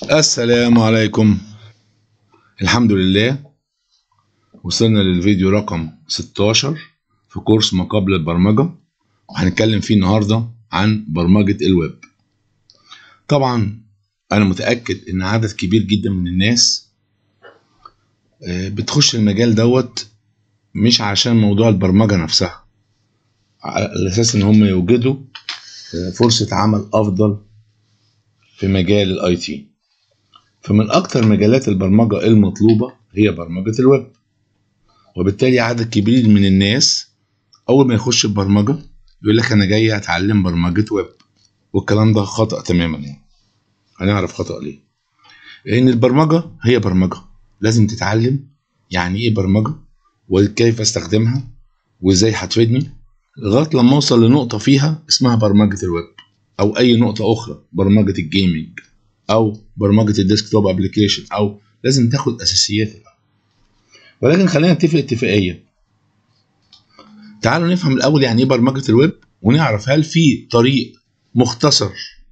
السلام عليكم الحمد لله وصلنا للفيديو رقم 16 في كورس ما قبل البرمجة وهنتكلم فيه النهاردة عن برمجة الويب طبعا أنا متأكد إن عدد كبير جدا من الناس آه، بتخش المجال دوت مش عشان موضوع البرمجة نفسها على أساس إن هم يوجدوا آه، فرصة عمل أفضل في مجال الاي تي فمن اكتر مجالات البرمجه المطلوبه هي برمجه الويب وبالتالي عدد كبير من الناس اول ما يخش البرمجه يقول لك انا جاي اتعلم برمجه ويب والكلام ده خطا تماما يعني هنعرف خطا ليه لان البرمجه هي برمجه لازم تتعلم يعني ايه برمجه وكيف استخدمها وازاي هتفيدني لغايه لما اوصل لنقطه فيها اسمها برمجه الويب او اي نقطه اخرى برمجه الجيمنج او برمجه الديسكتوب ابلكيشن او لازم تاخد اساسيات ولكن خلينا نتفق اتفاقيه تعالوا نفهم الاول يعني ايه برمجه الويب ونعرف هل في طريق مختصر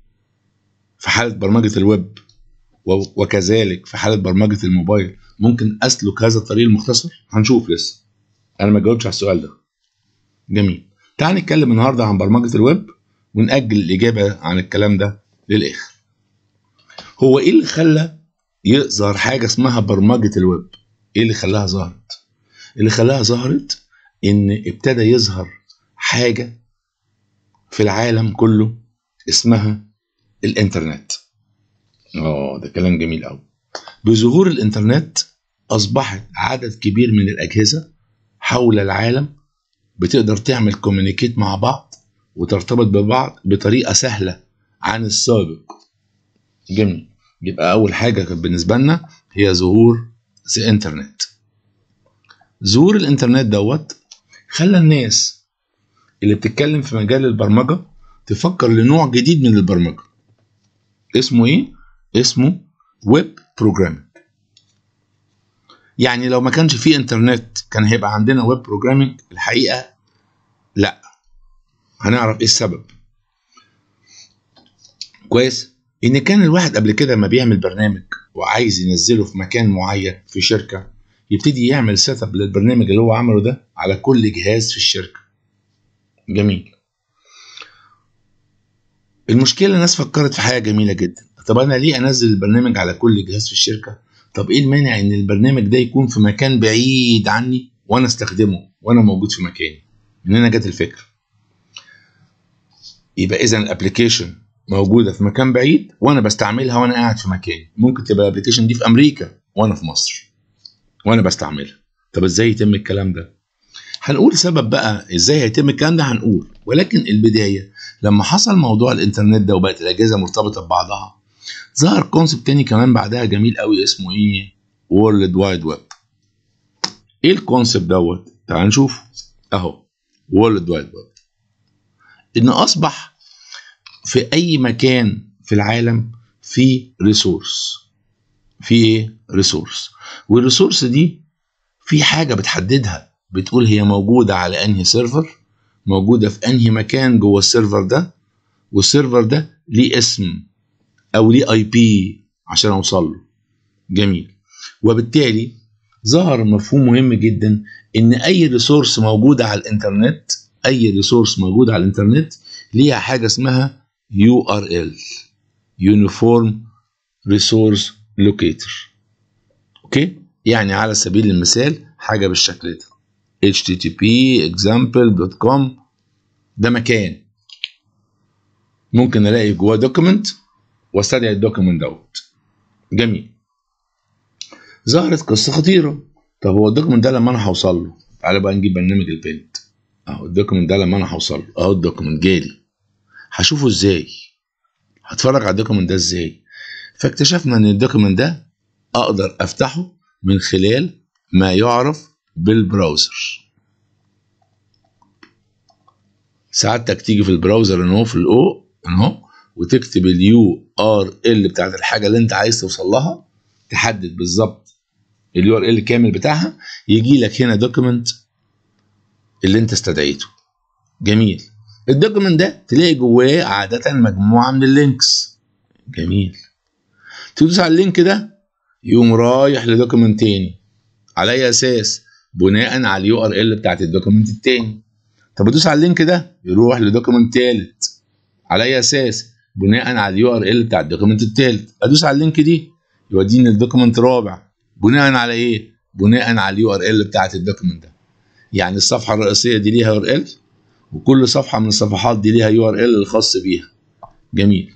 في حاله برمجه الويب و- وكذلك في حاله برمجه الموبايل ممكن اسلك هذا الطريق المختصر هنشوف لسه انا ما جاوبتش على السؤال ده جميل تعال نتكلم النهارده عن برمجه الويب ونأجل الإجابة عن الكلام ده للآخر. هو إيه اللي خلى يظهر حاجة اسمها برمجة الويب؟ إيه اللي خلاها ظهرت؟ اللي خلاها ظهرت إن ابتدى يظهر حاجة في العالم كله اسمها الإنترنت. آه ده كلام جميل أوي. بظهور الإنترنت أصبحت عدد كبير من الأجهزة حول العالم بتقدر تعمل كوميونيكيت مع بعض وترتبط ببعض بطريقه سهله عن السابق جميل يبقى اول حاجه كانت بالنسبه لنا هي ظهور الانترنت ظهور الانترنت دوت خلى الناس اللي بتتكلم في مجال البرمجه تفكر لنوع جديد من البرمجه اسمه ايه اسمه ويب بروجرامينج يعني لو ما كانش فيه انترنت كان هيبقى عندنا ويب بروجرامينج الحقيقه لا هنعرف ايه السبب كويس ان كان الواحد قبل كده ما بيعمل برنامج وعايز ينزله في مكان معين في شركه يبتدي يعمل سيت اب للبرنامج اللي هو عمله ده على كل جهاز في الشركه جميل المشكله الناس فكرت في حاجه جميله جدا طب انا ليه انزل البرنامج على كل جهاز في الشركه طب ايه المانع ان البرنامج ده يكون في مكان بعيد عني وانا استخدمه وانا موجود في مكاني من هنا جت الفكره يبقى اذا الابلكيشن موجوده في مكان بعيد وانا بستعملها وانا قاعد في مكاني ممكن تبقى الابلكيشن دي في امريكا وانا في مصر وانا بستعملها طب ازاي يتم الكلام ده هنقول سبب بقى ازاي هيتم الكلام ده هنقول ولكن البدايه لما حصل موضوع الانترنت ده وبقت الاجهزه مرتبطه ببعضها ظهر كونسبت تاني كمان بعدها جميل قوي اسمه ايه وورلد وايد ويب ايه الكونسبت دوت تعال نشوف اهو وورلد وايد ويب ان اصبح في اي مكان في العالم في ريسورس في ايه ريسورس والريسورس دي في حاجه بتحددها بتقول هي موجوده على انهي سيرفر موجوده في انهي مكان جوه السيرفر ده والسيرفر ده ليه اسم او ليه اي بي عشان اوصل له جميل وبالتالي ظهر مفهوم مهم جدا ان اي ريسورس موجوده على الانترنت اي ريسورس موجوده على الانترنت ليها حاجه اسمها يو ار ال يونيفورم ريسورس لوكيتور اوكي يعني على سبيل المثال حاجه بالشكل ده http example.com ده مكان ممكن الاقي جواه دوكيمنت واستدعي الدوكيمنت دوت جميل ظهرت قصه خطيره طب هو الدوكيمنت ده لما انا هوصل له تعالى بقى نجيب برنامج البنت اهو الدوكيمنت ده لما انا هوصل له اهو الدوكيمنت جالي هشوفه ازاي هتفرج على الدوكيمنت ده ازاي فاكتشفنا ان الدوكيمنت ده اقدر افتحه من خلال ما يعرف بالبراوزر سعادتك تيجي في البراوزر ان هو في الاو ان هو وتكتب اليو ار ال بتاعت الحاجه اللي انت عايز توصل لها تحدد بالظبط اليو ار ال كامل بتاعها يجي لك هنا دوكيمنت اللي انت استدعيته جميل الدوكيمنت ده تلاقي جواه عاده مجموعه من اللينكس جميل تدوس على اللينك ده يقوم رايح لدوكيمنت تاني على اي اساس بناء على اليو ار ال بتاعت الدوكيمنت التاني طب ادوس على اللينك ده يروح لدوكيمنت تالت على اي اساس بناء على اليو ار ال بتاع الدوكيمنت التالت ادوس على اللينك دي يوديني لدوكيمنت رابع بناء على ايه بناء على اليو ار ال بتاعت الدوكيمنت ده يعني الصفحه الرئيسيه دي ليها يو ار ال وكل صفحه من الصفحات دي ليها يو ار ال الخاص بيها جميل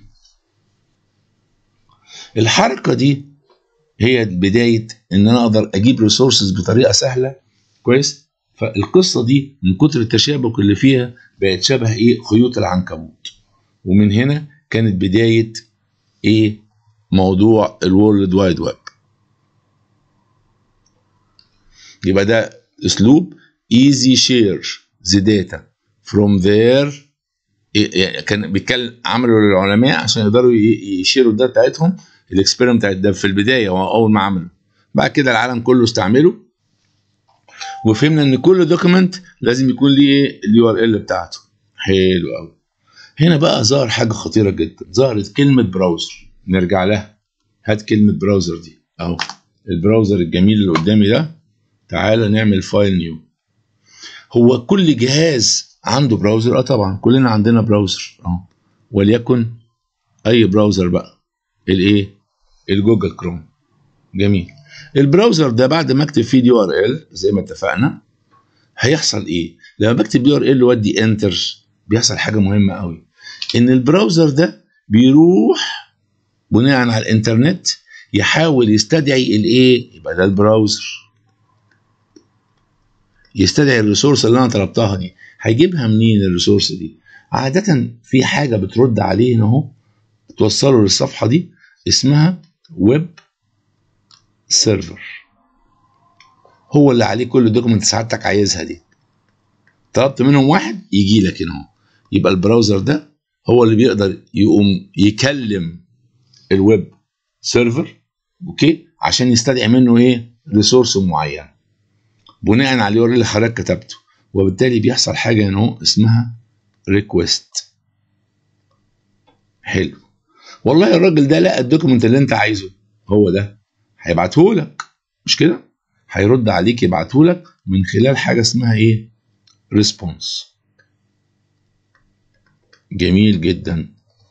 الحركه دي هي بدايه ان انا اقدر اجيب ريسورسز بطريقه سهله كويس فالقصه دي من كتر التشابك اللي فيها بقت شبه ايه خيوط العنكبوت ومن هنا كانت بدايه ايه موضوع الورلد وايد ويب يبقى ده اسلوب easy share the data from there يعني كان بيتكلم عملوا للعلماء عشان يقدروا يشيروا الداتا بتاعتهم الاكسبيرمنت بتاعت ده في البدايه اول ما عملوا بعد كده العالم كله استعمله وفهمنا ان كل دوكيمنت لازم يكون ليه اليو ار ال بتاعته حلو قوي هنا بقى ظهر حاجه خطيره جدا ظهرت كلمه براوزر نرجع لها هات كلمه براوزر دي اهو البراوزر الجميل اللي قدامي ده تعالى نعمل فايل نيو هو كل جهاز عنده براوزر اه طبعا كلنا عندنا براوزر اه وليكن اي براوزر بقى الايه الجوجل كروم جميل البراوزر ده بعد ما اكتب فيه يو ار ال زي ما اتفقنا هيحصل ايه لما بكتب يو ار ال وادي انتر بيحصل حاجه مهمه قوي ان البراوزر ده بيروح بناء على الانترنت يحاول يستدعي الايه يبقى ده البراوزر يستدعي الريسورس اللي انا طلبتها دي هيجيبها منين الريسورس دي عاده في حاجه بترد عليه هنا اهو توصله للصفحه دي اسمها ويب سيرفر هو اللي عليه كل دوكيمنت سعادتك عايزها دي طلبت منهم واحد يجي لك هنا يبقى البراوزر ده هو اللي بيقدر يقوم يكلم الويب سيرفر اوكي عشان يستدعي منه ايه ريسورس معين بناء على اليو اللي حضرتك كتبته وبالتالي بيحصل حاجه هنا اسمها ريكويست حلو والله الراجل ده لقى الدوكيمنت اللي انت عايزه هو ده هيبعته لك مش كده هيرد عليك يبعته لك من خلال حاجه اسمها ايه ريسبونس جميل جدا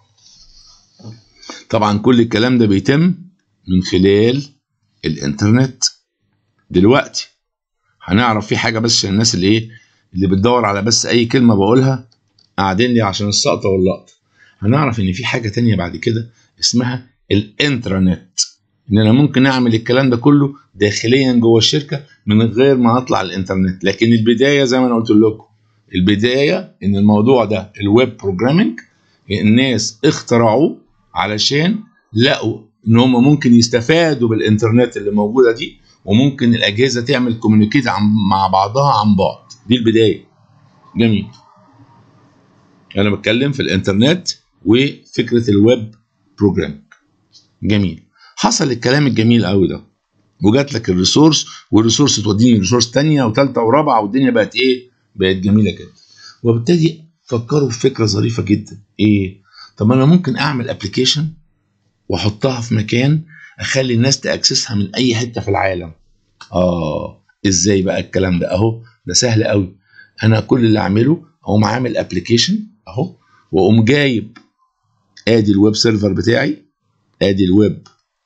طبعا كل الكلام ده بيتم من خلال الانترنت دلوقتي هنعرف في حاجه بس عشان الناس اللي ايه اللي بتدور على بس اي كلمه بقولها قاعدين لي عشان السقطه واللقطه هنعرف ان في حاجه تانية بعد كده اسمها الانترنت ان انا ممكن اعمل الكلام ده كله داخليا جوه الشركه من غير ما اطلع الانترنت لكن البدايه زي ما انا قلت لكم البدايه ان الموضوع ده الويب بروجرامينج الناس اخترعوه علشان لقوا ان هم ممكن يستفادوا بالانترنت اللي موجوده دي وممكن الاجهزه تعمل كوميونيكيت مع بعضها عن بعد دي البدايه جميل انا بتكلم في الانترنت وفكره الويب بروجرامينج جميل حصل الكلام الجميل قوي ده وجات لك الريسورس والريسورس توديني ريسورس تانية وثالثه ورابعه والدنيا بقت ايه؟ بقت جميله جدا وبالتالي فكروا في فكره ظريفه جدا ايه؟ طب انا ممكن اعمل ابلكيشن واحطها في مكان اخلي الناس تاكسسها من اي حته في العالم اه ازاي بقى الكلام ده اهو ده سهل قوي انا كل اللي اعمله اقوم عامل ابلكيشن اهو واقوم جايب ادي الويب سيرفر بتاعي ادي الويب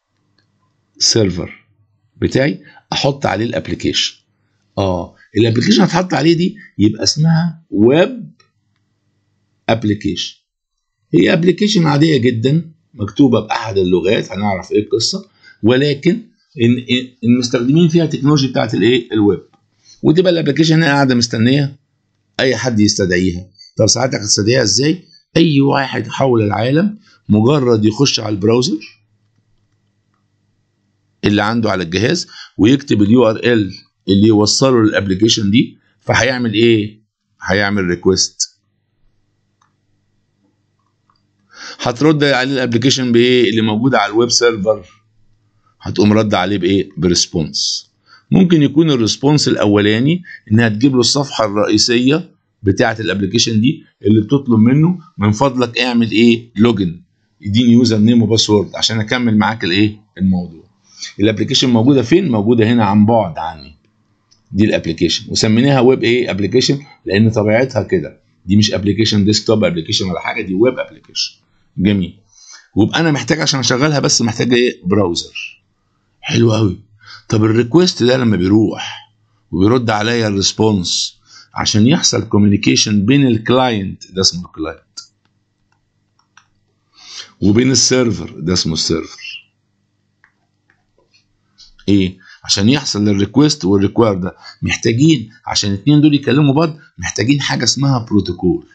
سيرفر بتاعي احط عليه الابلكيشن اه الابلكيشن هتحط عليه دي يبقى اسمها ويب ابلكيشن هي ابلكيشن عاديه جدا مكتوبه باحد اللغات هنعرف ايه القصه ولكن إن المستخدمين فيها تكنولوجي بتاعت الايه الويب وتبقى الابلكيشن هنا قاعده مستنيه اي حد يستدعيها طب ساعتك هتستدعيها ازاي اي واحد حول العالم مجرد يخش على البراوزر اللي عنده على الجهاز ويكتب اليو ار ال اللي يوصله للابلكيشن دي فهيعمل ايه هيعمل ريكويست هترد عليه الابلكيشن بايه اللي موجود على الويب سيرفر هتقوم رد عليه بايه بريسبونس ممكن يكون الريسبونس الاولاني انها تجيب له الصفحه الرئيسيه بتاعه الابلكيشن دي اللي بتطلب منه من فضلك اعمل ايه لوجن اديني يوزر نيم وباسورد عشان اكمل معاك الايه الموضوع الابلكيشن موجوده فين موجوده هنا عن بعد عني دي الابلكيشن وسميناها ويب ايه ابلكيشن لان طبيعتها كده دي مش ابلكيشن ديسكتوب ابلكيشن ولا حاجه دي ويب ابلكيشن جميل ويبقى انا محتاج عشان اشغلها بس محتاج ايه براوزر حلو قوي طب الريكوست ده لما بيروح وبيرد عليا الريسبونس عشان يحصل كوميونيكيشن بين الكلاينت ده اسمه الكلاينت وبين السيرفر ده اسمه السيرفر ايه عشان يحصل الريكوست والريكوير ده محتاجين عشان الاثنين دول يكلموا بعض محتاجين حاجه اسمها بروتوكول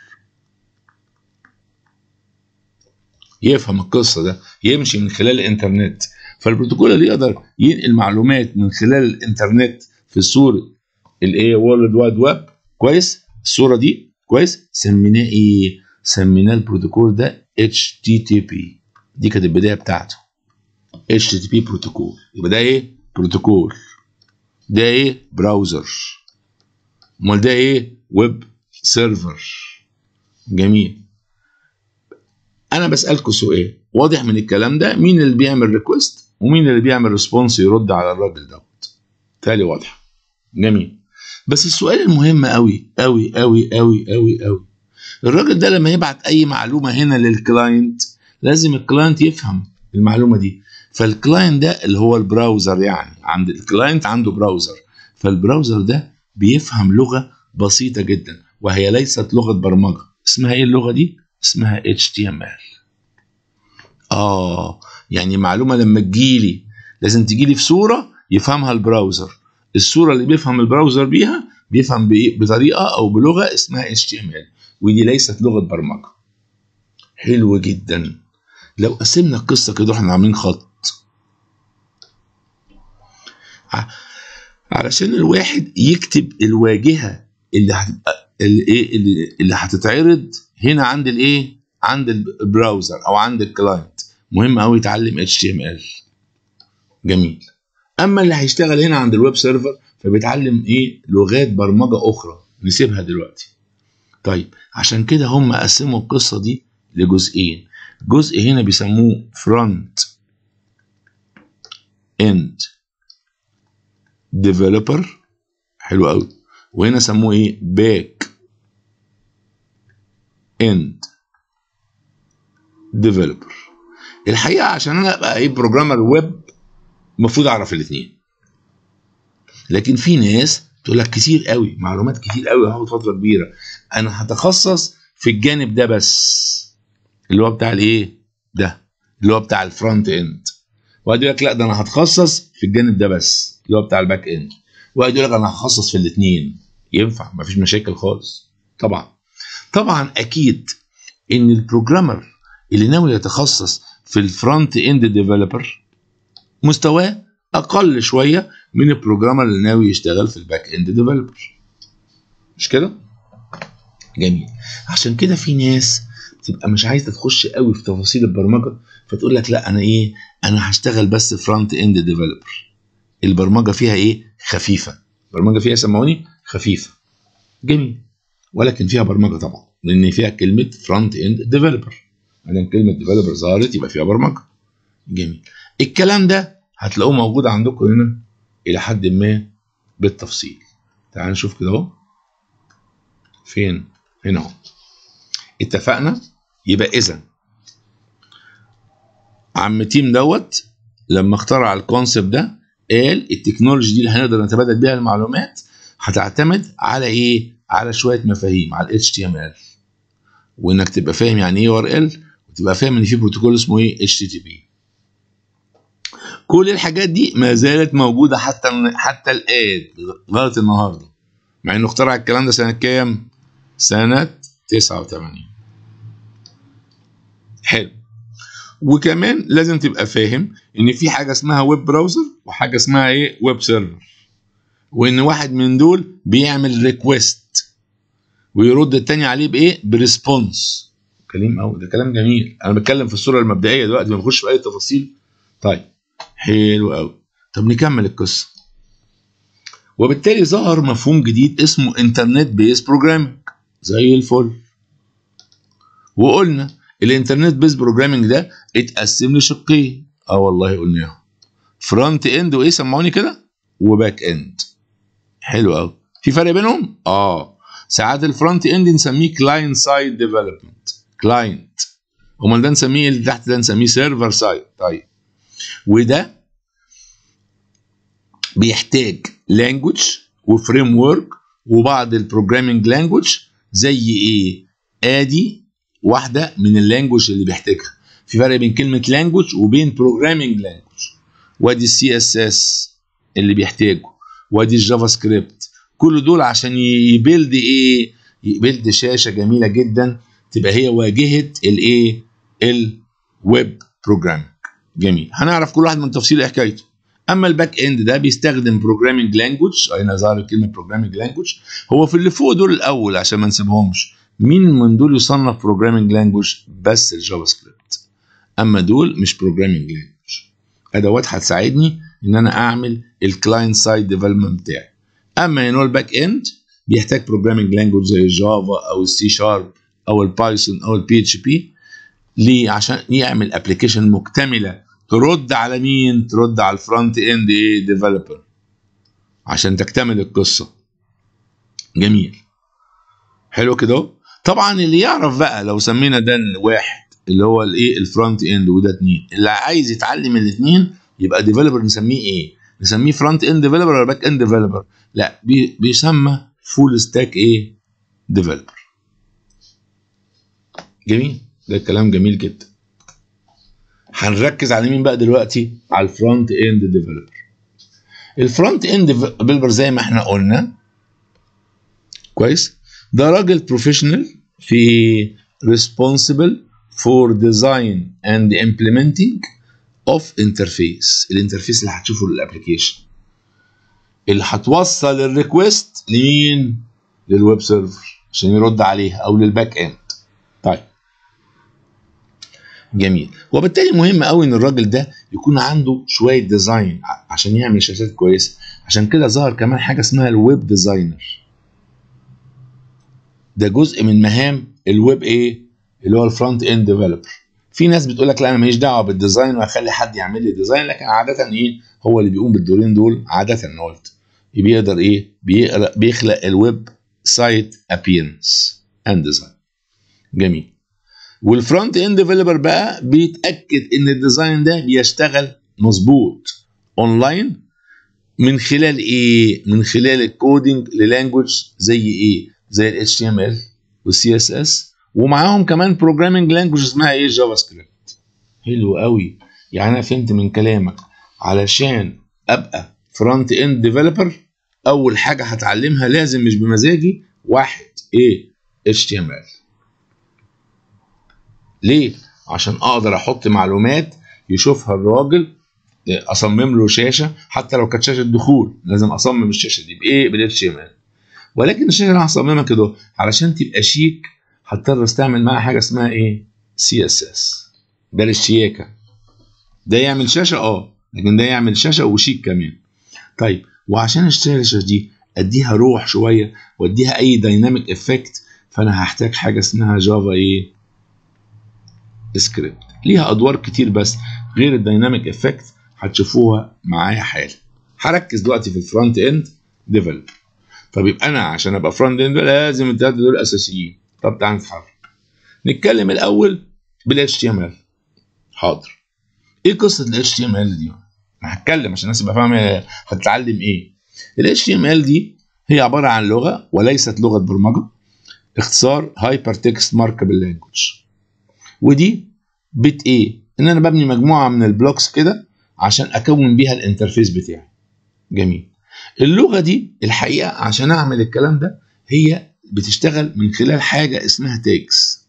يفهم القصه ده يمشي من خلال الانترنت فالبروتوكول اللي يقدر ينقل معلومات من خلال الانترنت في صوره الايه وورلد وايد ويب كويس الصوره دي كويس سميناه ايه سميناه البروتوكول ده اتش تي تي بي دي كانت البدايه بتاعته اتش تي بي بروتوكول يبقى ده ايه بروتوكول ده ايه براوزر امال ده ايه ويب سيرفر جميل انا بسالكم سؤال واضح من الكلام ده مين اللي بيعمل ريكوست ومين اللي بيعمل ريسبونس يرد على الراجل دوت تالي واضحه جميل بس السؤال المهم قوي قوي قوي قوي قوي قوي الراجل ده لما يبعت اي معلومه هنا للكلاينت لازم الكلاينت يفهم المعلومه دي فالكلاينت ده اللي هو البراوزر يعني عند الكلاينت عنده براوزر فالبراوزر ده بيفهم لغه بسيطه جدا وهي ليست لغه برمجه اسمها ايه اللغه دي اسمها HTML اه يعني معلومه لما تجيلي لازم تجيلي في صوره يفهمها البراوزر الصوره اللي بيفهم البراوزر بيها بيفهم بإيه؟ بطريقه او بلغه اسمها HTML ودي ليست لغه برمجه حلو جدا لو قسمنا القصه كده احنا عاملين خط علشان الواحد يكتب الواجهه اللي هتبقى الايه اللي, اللي هتتعرض هنا عند الايه عند البراوزر او عند الكلاينت مهم قوي يتعلم HTML جميل اما اللي هيشتغل هنا عند الويب سيرفر فبيتعلم ايه لغات برمجه اخرى نسيبها دلوقتي طيب عشان كده هم قسموا القصه دي لجزئين جزء هنا بيسموه فرونت اند ديفلوبر حلو قوي وهنا سموه ايه باك اند ديفلوبر الحقيقه عشان انا ابقى ايه بروجرامر ويب المفروض اعرف الاثنين لكن في ناس تقول لك كتير قوي معلومات كتير قوي هاخد فتره كبيره انا هتخصص في الجانب ده بس اللي هو بتاع الايه ده اللي هو بتاع الفرونت اند واحد يقول لك لا ده انا هتخصص في الجانب ده بس اللي هو بتاع الباك اند واحد يقول لك انا هتخصص في الاثنين ينفع مفيش مشاكل خالص طبعا طبعا اكيد ان البروجرامر اللي ناوي يتخصص في الفرونت اند ديفلوبر مستواه اقل شويه من البروجرامر اللي ناوي يشتغل في الباك اند ديفلوبر مش كده جميل عشان كده في ناس تبقى مش عايزه تخش قوي في تفاصيل البرمجه فتقول لك لا انا ايه انا هشتغل بس فرونت اند ديفلوبر البرمجه فيها ايه خفيفه البرمجه فيها سمعوني خفيفه جميل ولكن فيها برمجه طبعا لان فيها كلمه فرونت اند ديفلوبر ما دام كلمه ديفلوبر ظهرت يبقى فيها برمجه جميل الكلام ده هتلاقوه موجود عندكم هنا الى حد ما بالتفصيل تعال نشوف كده اهو فين هنا اهو اتفقنا يبقى اذا عم تيم دوت لما اخترع الكونسبت ده قال التكنولوجي دي اللي هنقدر نتبادل بيها المعلومات هتعتمد على ايه على شويه مفاهيم على ال HTML وانك تبقى فاهم يعني ايه URL وتبقى فاهم ان في بروتوكول اسمه ايه HTTP كل الحاجات دي ما زالت موجوده حتى حتى الان لغايه النهارده مع انه اخترع الكلام ده سنه كام سنه 89 حلو وكمان لازم تبقى فاهم ان في حاجه اسمها ويب براوزر وحاجه اسمها ايه ويب سيرفر وان واحد من دول بيعمل ريكويست ويرد التاني عليه بايه بريسبونس كلام أو ده كلام جميل انا بتكلم في الصوره المبدئيه دلوقتي ما بخش في اي تفاصيل طيب حلو قوي طب نكمل القصه وبالتالي ظهر مفهوم جديد اسمه انترنت بيس بروجرامينج زي الفل وقلنا الانترنت بيز بروجرامنج ده اتقسم لشقين اه والله قلناها فرونت اند وايه سمعوني كده وباك اند حلو قوي في فرق بينهم اه ساعات الفرونت اند نسميه كلاينت سايد ديفلوبمنت كلاينت امال ده نسميه اللي تحت ده نسميه سيرفر سايد طيب وده بيحتاج لانجوج وفريم ورك وبعض البروجرامينج لانجوج زي ايه ادي واحده من اللانجوج اللي بيحتاجها في فرق بين كلمه لانجوج وبين بروجرامينج لانجوج وادي السي اس اس اللي بيحتاجه وادي الجافا سكريبت كل دول عشان يبيلد ايه يبيلد شاشه جميله جدا تبقى هي واجهه الايه الويب بروجرامينج جميل هنعرف كل واحد من تفصيل حكايته اما الباك اند ده بيستخدم بروجرامينج لانجوج هنا ظهر كلمه بروجرامينج لانجوج هو في اللي فوق دول الاول عشان ما نسيبهمش مين من دول يصنف بروجرامينج لانجوج بس الجافا سكريبت اما دول مش بروجرامينج لانجوج ادوات هتساعدني ان انا اعمل الكلاينت سايد ديفلوبمنت بتاعي اما هنا الباك اند بيحتاج بروجرامينج لانجوج زي الجافا او السي شارب او البايثون او البي اتش بي ليه عشان يعمل ابلكيشن مكتمله ترد على مين ترد على الفرونت اند ايه ديفلوبر عشان تكتمل القصه جميل حلو كده طبعا اللي يعرف بقى لو سمينا ده واحد اللي هو الايه الفرونت اند وده اتنين اللي عايز يتعلم الاثنين يبقى ديفلوبر نسميه ايه نسميه فرونت اند ديفلوبر ولا باك اند ديفلوبر لا بي بيسمى فول ستاك ايه ديفلوبر جميل ده كلام جميل جدا هنركز على مين بقى دلوقتي على الفرونت اند ديفلوبر الفرونت اند ديفلوبر زي ما احنا قلنا كويس ده راجل بروفيشنال في responsible for design and implementing of interface الانترفيس اللي هتشوفه للابلكيشن اللي هتوصل الريكوست لمين للويب سيرفر عشان يرد عليها او للباك اند طيب جميل وبالتالي مهم قوي ان الراجل ده يكون عنده شويه ديزاين عشان يعمل شاشات كويسه عشان كده ظهر كمان حاجه اسمها الويب ديزاينر ده جزء من مهام الويب ايه اللي هو الفرونت اند ديفلوبر في ناس بتقول لك لا انا ماليش دعوه بالديزاين وهخلي حد يعمل لي ديزاين لكن عاده ايه هو اللي بيقوم بالدورين دول عاده انا قلت بيقدر ايه بيقرا بيخلق الويب سايت ابييرنس اند ديزاين جميل والفرونت اند ديفلوبر بقى بيتاكد ان الديزاين ده بيشتغل مظبوط اونلاين من خلال ايه من خلال الكودينج للانجوج زي ايه زي ال HTML وال CSS ومعاهم كمان بروجرامينج لانجوج اسمها ايه جافا سكريبت حلو قوي يعني انا فهمت من كلامك علشان ابقى فرونت اند ديفلوبر اول حاجه هتعلمها لازم مش بمزاجي واحد ايه HTML ليه عشان اقدر احط معلومات يشوفها الراجل اصمم له شاشه حتى لو كانت شاشه دخول لازم اصمم الشاشه دي بايه بال HTML ولكن الشاشه اللي هصممها كده علشان تبقى شيك هضطر استعمل معاها حاجه اسمها ايه سي اس اس ده للشياكه ده يعمل شاشه اه لكن ده يعمل شاشه وشيك كمان طيب وعشان الشاشه دي اديها روح شويه واديها اي دايناميك افكت فانا هحتاج حاجه اسمها جافا ايه سكريبت ليها ادوار كتير بس غير الدايناميك افكت هتشوفوها معايا حالا هركز دلوقتي في الفرونت اند ديفلوب طب يبقى انا عشان ابقى فرونت اند لازم الثلاثه دول اساسيين طب تعال نتحرك نتكلم الاول بال HTML حاضر ايه قصه ال HTML دي انا هتكلم عشان الناس تبقى فاهمه هتتعلم ايه ال HTML دي هي عباره عن لغه وليست لغه برمجه اختصار هايبر تكست ماركبل لانجوج ودي بت ايه ان انا ببني مجموعه من البلوكس كده عشان اكون بيها الانترفيس بتاعي جميل اللغه دي الحقيقه عشان اعمل الكلام ده هي بتشتغل من خلال حاجه اسمها تاجز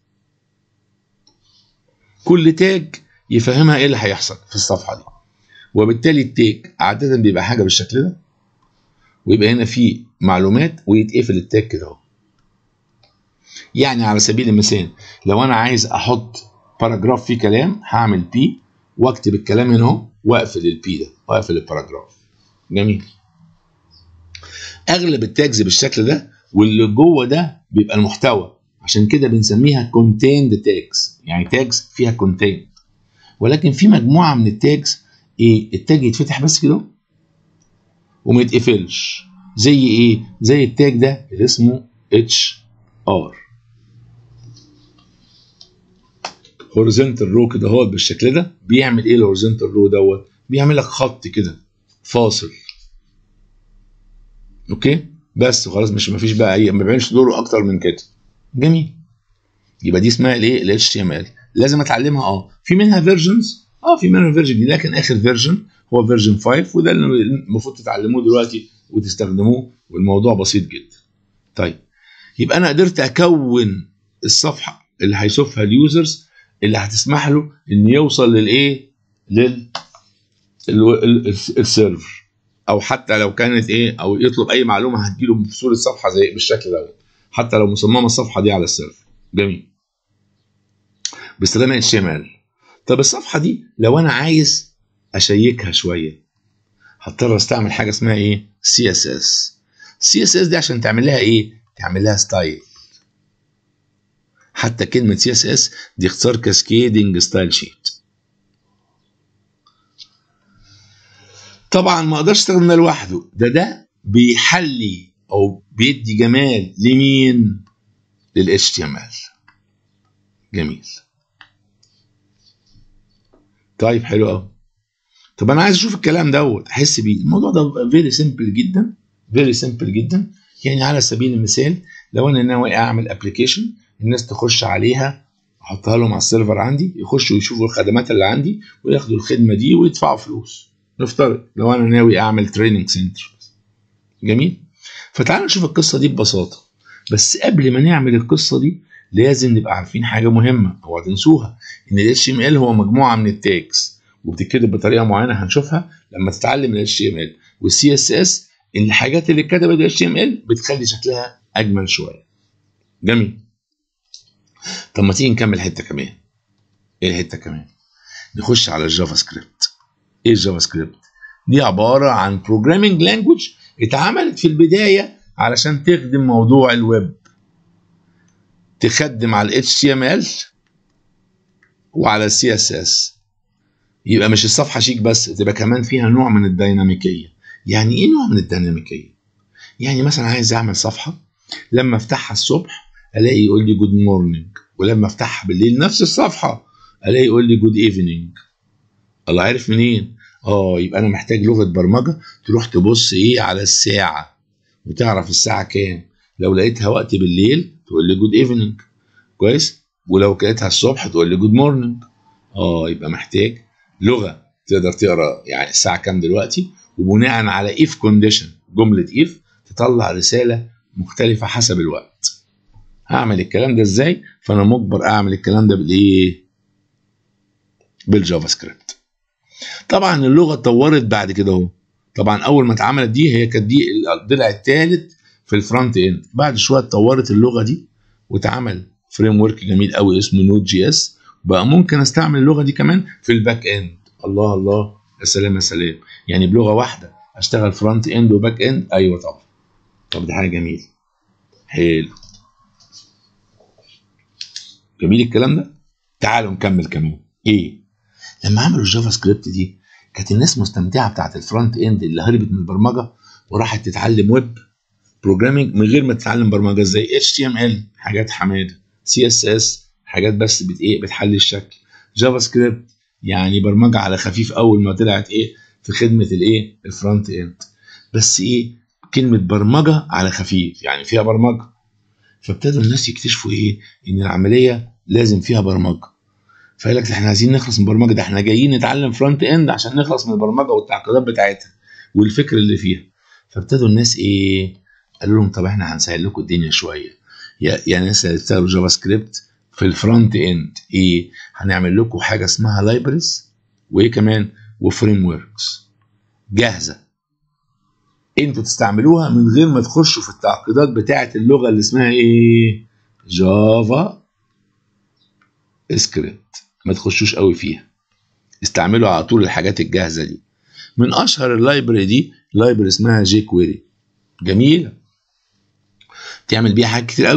كل تاج يفهمها ايه اللي هيحصل في الصفحه دي وبالتالي التاج عاده بيبقى حاجه بالشكل ده ويبقى هنا في معلومات ويتقفل التاج كده اهو يعني على سبيل المثال لو انا عايز احط باراجراف فيه كلام هعمل بي واكتب الكلام هنا اهو واقفل البي ده واقفل الباراجراف جميل اغلب التاجز بالشكل ده واللي جوه ده بيبقى المحتوى عشان كده بنسميها contained tags يعني tags فيها contained ولكن في مجموعه من التاجز ايه التاج يتفتح بس كده وما يتقفلش زي ايه زي التاج ده اللي اسمه اتش ار هوريزونتال رو كده هو بالشكل ده بيعمل ايه الهوريزونتال رو دوت بيعمل لك خط كده فاصل اوكي بس خلاص مش مفيش بقى اي ما بيعملش دوره اكتر من كده جميل يبقى دي اسمها الايه ال HTML لازم اتعلمها اه في منها فيرجنز اه في منها فيرجن دي لكن اخر فيرجن هو فيرجن 5 وده اللي المفروض تتعلموه دلوقتي وتستخدموه والموضوع بسيط جدا طيب يبقى انا قدرت اكون الصفحه اللي هيشوفها اليوزرز اللي هتسمح له ان يوصل للايه لل السيرفر او حتى لو كانت ايه او يطلب اي معلومه هتجيله في صوره صفحه زي بالشكل دوت حتى لو مصممه الصفحه دي على السيرفر جميل باستخدام HTML طب الصفحه دي لو انا عايز اشيكها شويه هضطر استعمل حاجه اسمها ايه CSS CSS دي عشان تعمل لها ايه تعمل لها ستايل حتى كلمه CSS دي اختصار كاسكيدنج ستايل شيت طبعا ما اقدرش استخدم ده لوحده ده ده بيحلي او بيدي جمال لمين لل HTML جميل طيب حلو قوي طب انا عايز اشوف الكلام دوت احس بيه الموضوع ده فيري سيمبل جدا فيري سيمبل جدا يعني على سبيل المثال لو انا ناوي اعمل ابلكيشن الناس تخش عليها احطها لهم على السيرفر عندي يخشوا يشوفوا الخدمات اللي عندي وياخدوا الخدمه دي ويدفعوا فلوس نفترض لو انا ناوي اعمل تريننج سنتر جميل فتعالوا نشوف القصه دي ببساطه بس قبل ما نعمل القصه دي لازم نبقى عارفين حاجه مهمه اوعى تنسوها ان ال HTML هو مجموعه من التاجز وبتتكتب بطريقه معينه هنشوفها لما تتعلم ال HTML وال CSS ان الحاجات اللي اتكتبت ال HTML بتخلي شكلها اجمل شويه جميل طب ما تيجي نكمل حته كمان ايه الحته كمان نخش على الجافا سكريبت ايه الجافا سكريبت دي عباره عن بروجرامينج لانجوج اتعملت في البدايه علشان تخدم موضوع الويب تخدم على ال HTML وعلى ال CSS يبقى مش الصفحة شيك بس تبقى كمان فيها نوع من الديناميكية يعني ايه نوع من الديناميكية يعني مثلا عايز اعمل صفحة لما افتحها الصبح الاقي يقول لي جود مورنينج ولما افتحها بالليل نفس الصفحة الاقي يقول لي جود ايفنينج الله عارف منين اه يبقى انا محتاج لغة برمجة تروح تبص ايه على الساعة وتعرف الساعة كام لو لقيتها وقت بالليل تقول لي جود ايفنينج كويس ولو لقيتها الصبح تقول لي جود مورنينج اه يبقى محتاج لغه تقدر تقرا يعني الساعه كام دلوقتي وبناء على اف كونديشن جمله اف تطلع رساله مختلفه حسب الوقت هعمل الكلام ده ازاي فانا مجبر اعمل الكلام ده بالايه بالجافا سكريبت طبعا اللغه اتطورت بعد كده اهو طبعا اول ما اتعملت دي هي كانت دي الضلع الثالث في الفرونت اند بعد شويه اتطورت اللغه دي واتعمل فريم ورك جميل قوي اسمه نود جي اس بقى ممكن استعمل اللغه دي كمان في الباك اند الله الله يا سلام يا سلام يعني بلغه واحده اشتغل فرونت اند وباك اند ايوه طبعا طب دي حاجه جميله حلو جميل الكلام ده تعالوا نكمل كمان ايه لما عملوا الجافا سكريبت دي كانت الناس مستمتعه بتاعت الفرونت اند اللي هربت من البرمجه وراحت تتعلم ويب بروجرامينج من غير ما تتعلم برمجه زي HTML حاجات حماده CSS حاجات بس بت ايه بتحلي الشكل جافا سكريبت يعني برمجه على خفيف اول ما طلعت ايه في خدمه الايه الفرونت اند بس ايه كلمه برمجه على خفيف يعني فيها برمجه فابتدوا الناس يكتشفوا ايه ان العمليه لازم فيها برمجه فقال لك احنا عايزين نخلص من البرمجه ده احنا جايين نتعلم فرونت اند عشان نخلص من البرمجه والتعقيدات بتاعتها والفكر اللي فيها فابتدوا الناس ايه قالوا لهم طب احنا هنسهل لكم الدنيا شويه يعني الناس اللي بتشتغلوا جافا سكريبت في الفرونت اند ايه هنعمل لكم حاجه اسمها لايبرز وايه كمان وفريم وركس جاهزه انتوا تستعملوها من غير ما تخشوا في التعقيدات بتاعه اللغه اللي اسمها ايه جافا سكريبت ما تخشوش قوي فيها استعملوا على طول الحاجات الجاهزه دي من اشهر اللايبرري دي لايبرري اسمها جي كويري جميله تعمل بيها حاجات كتير قوي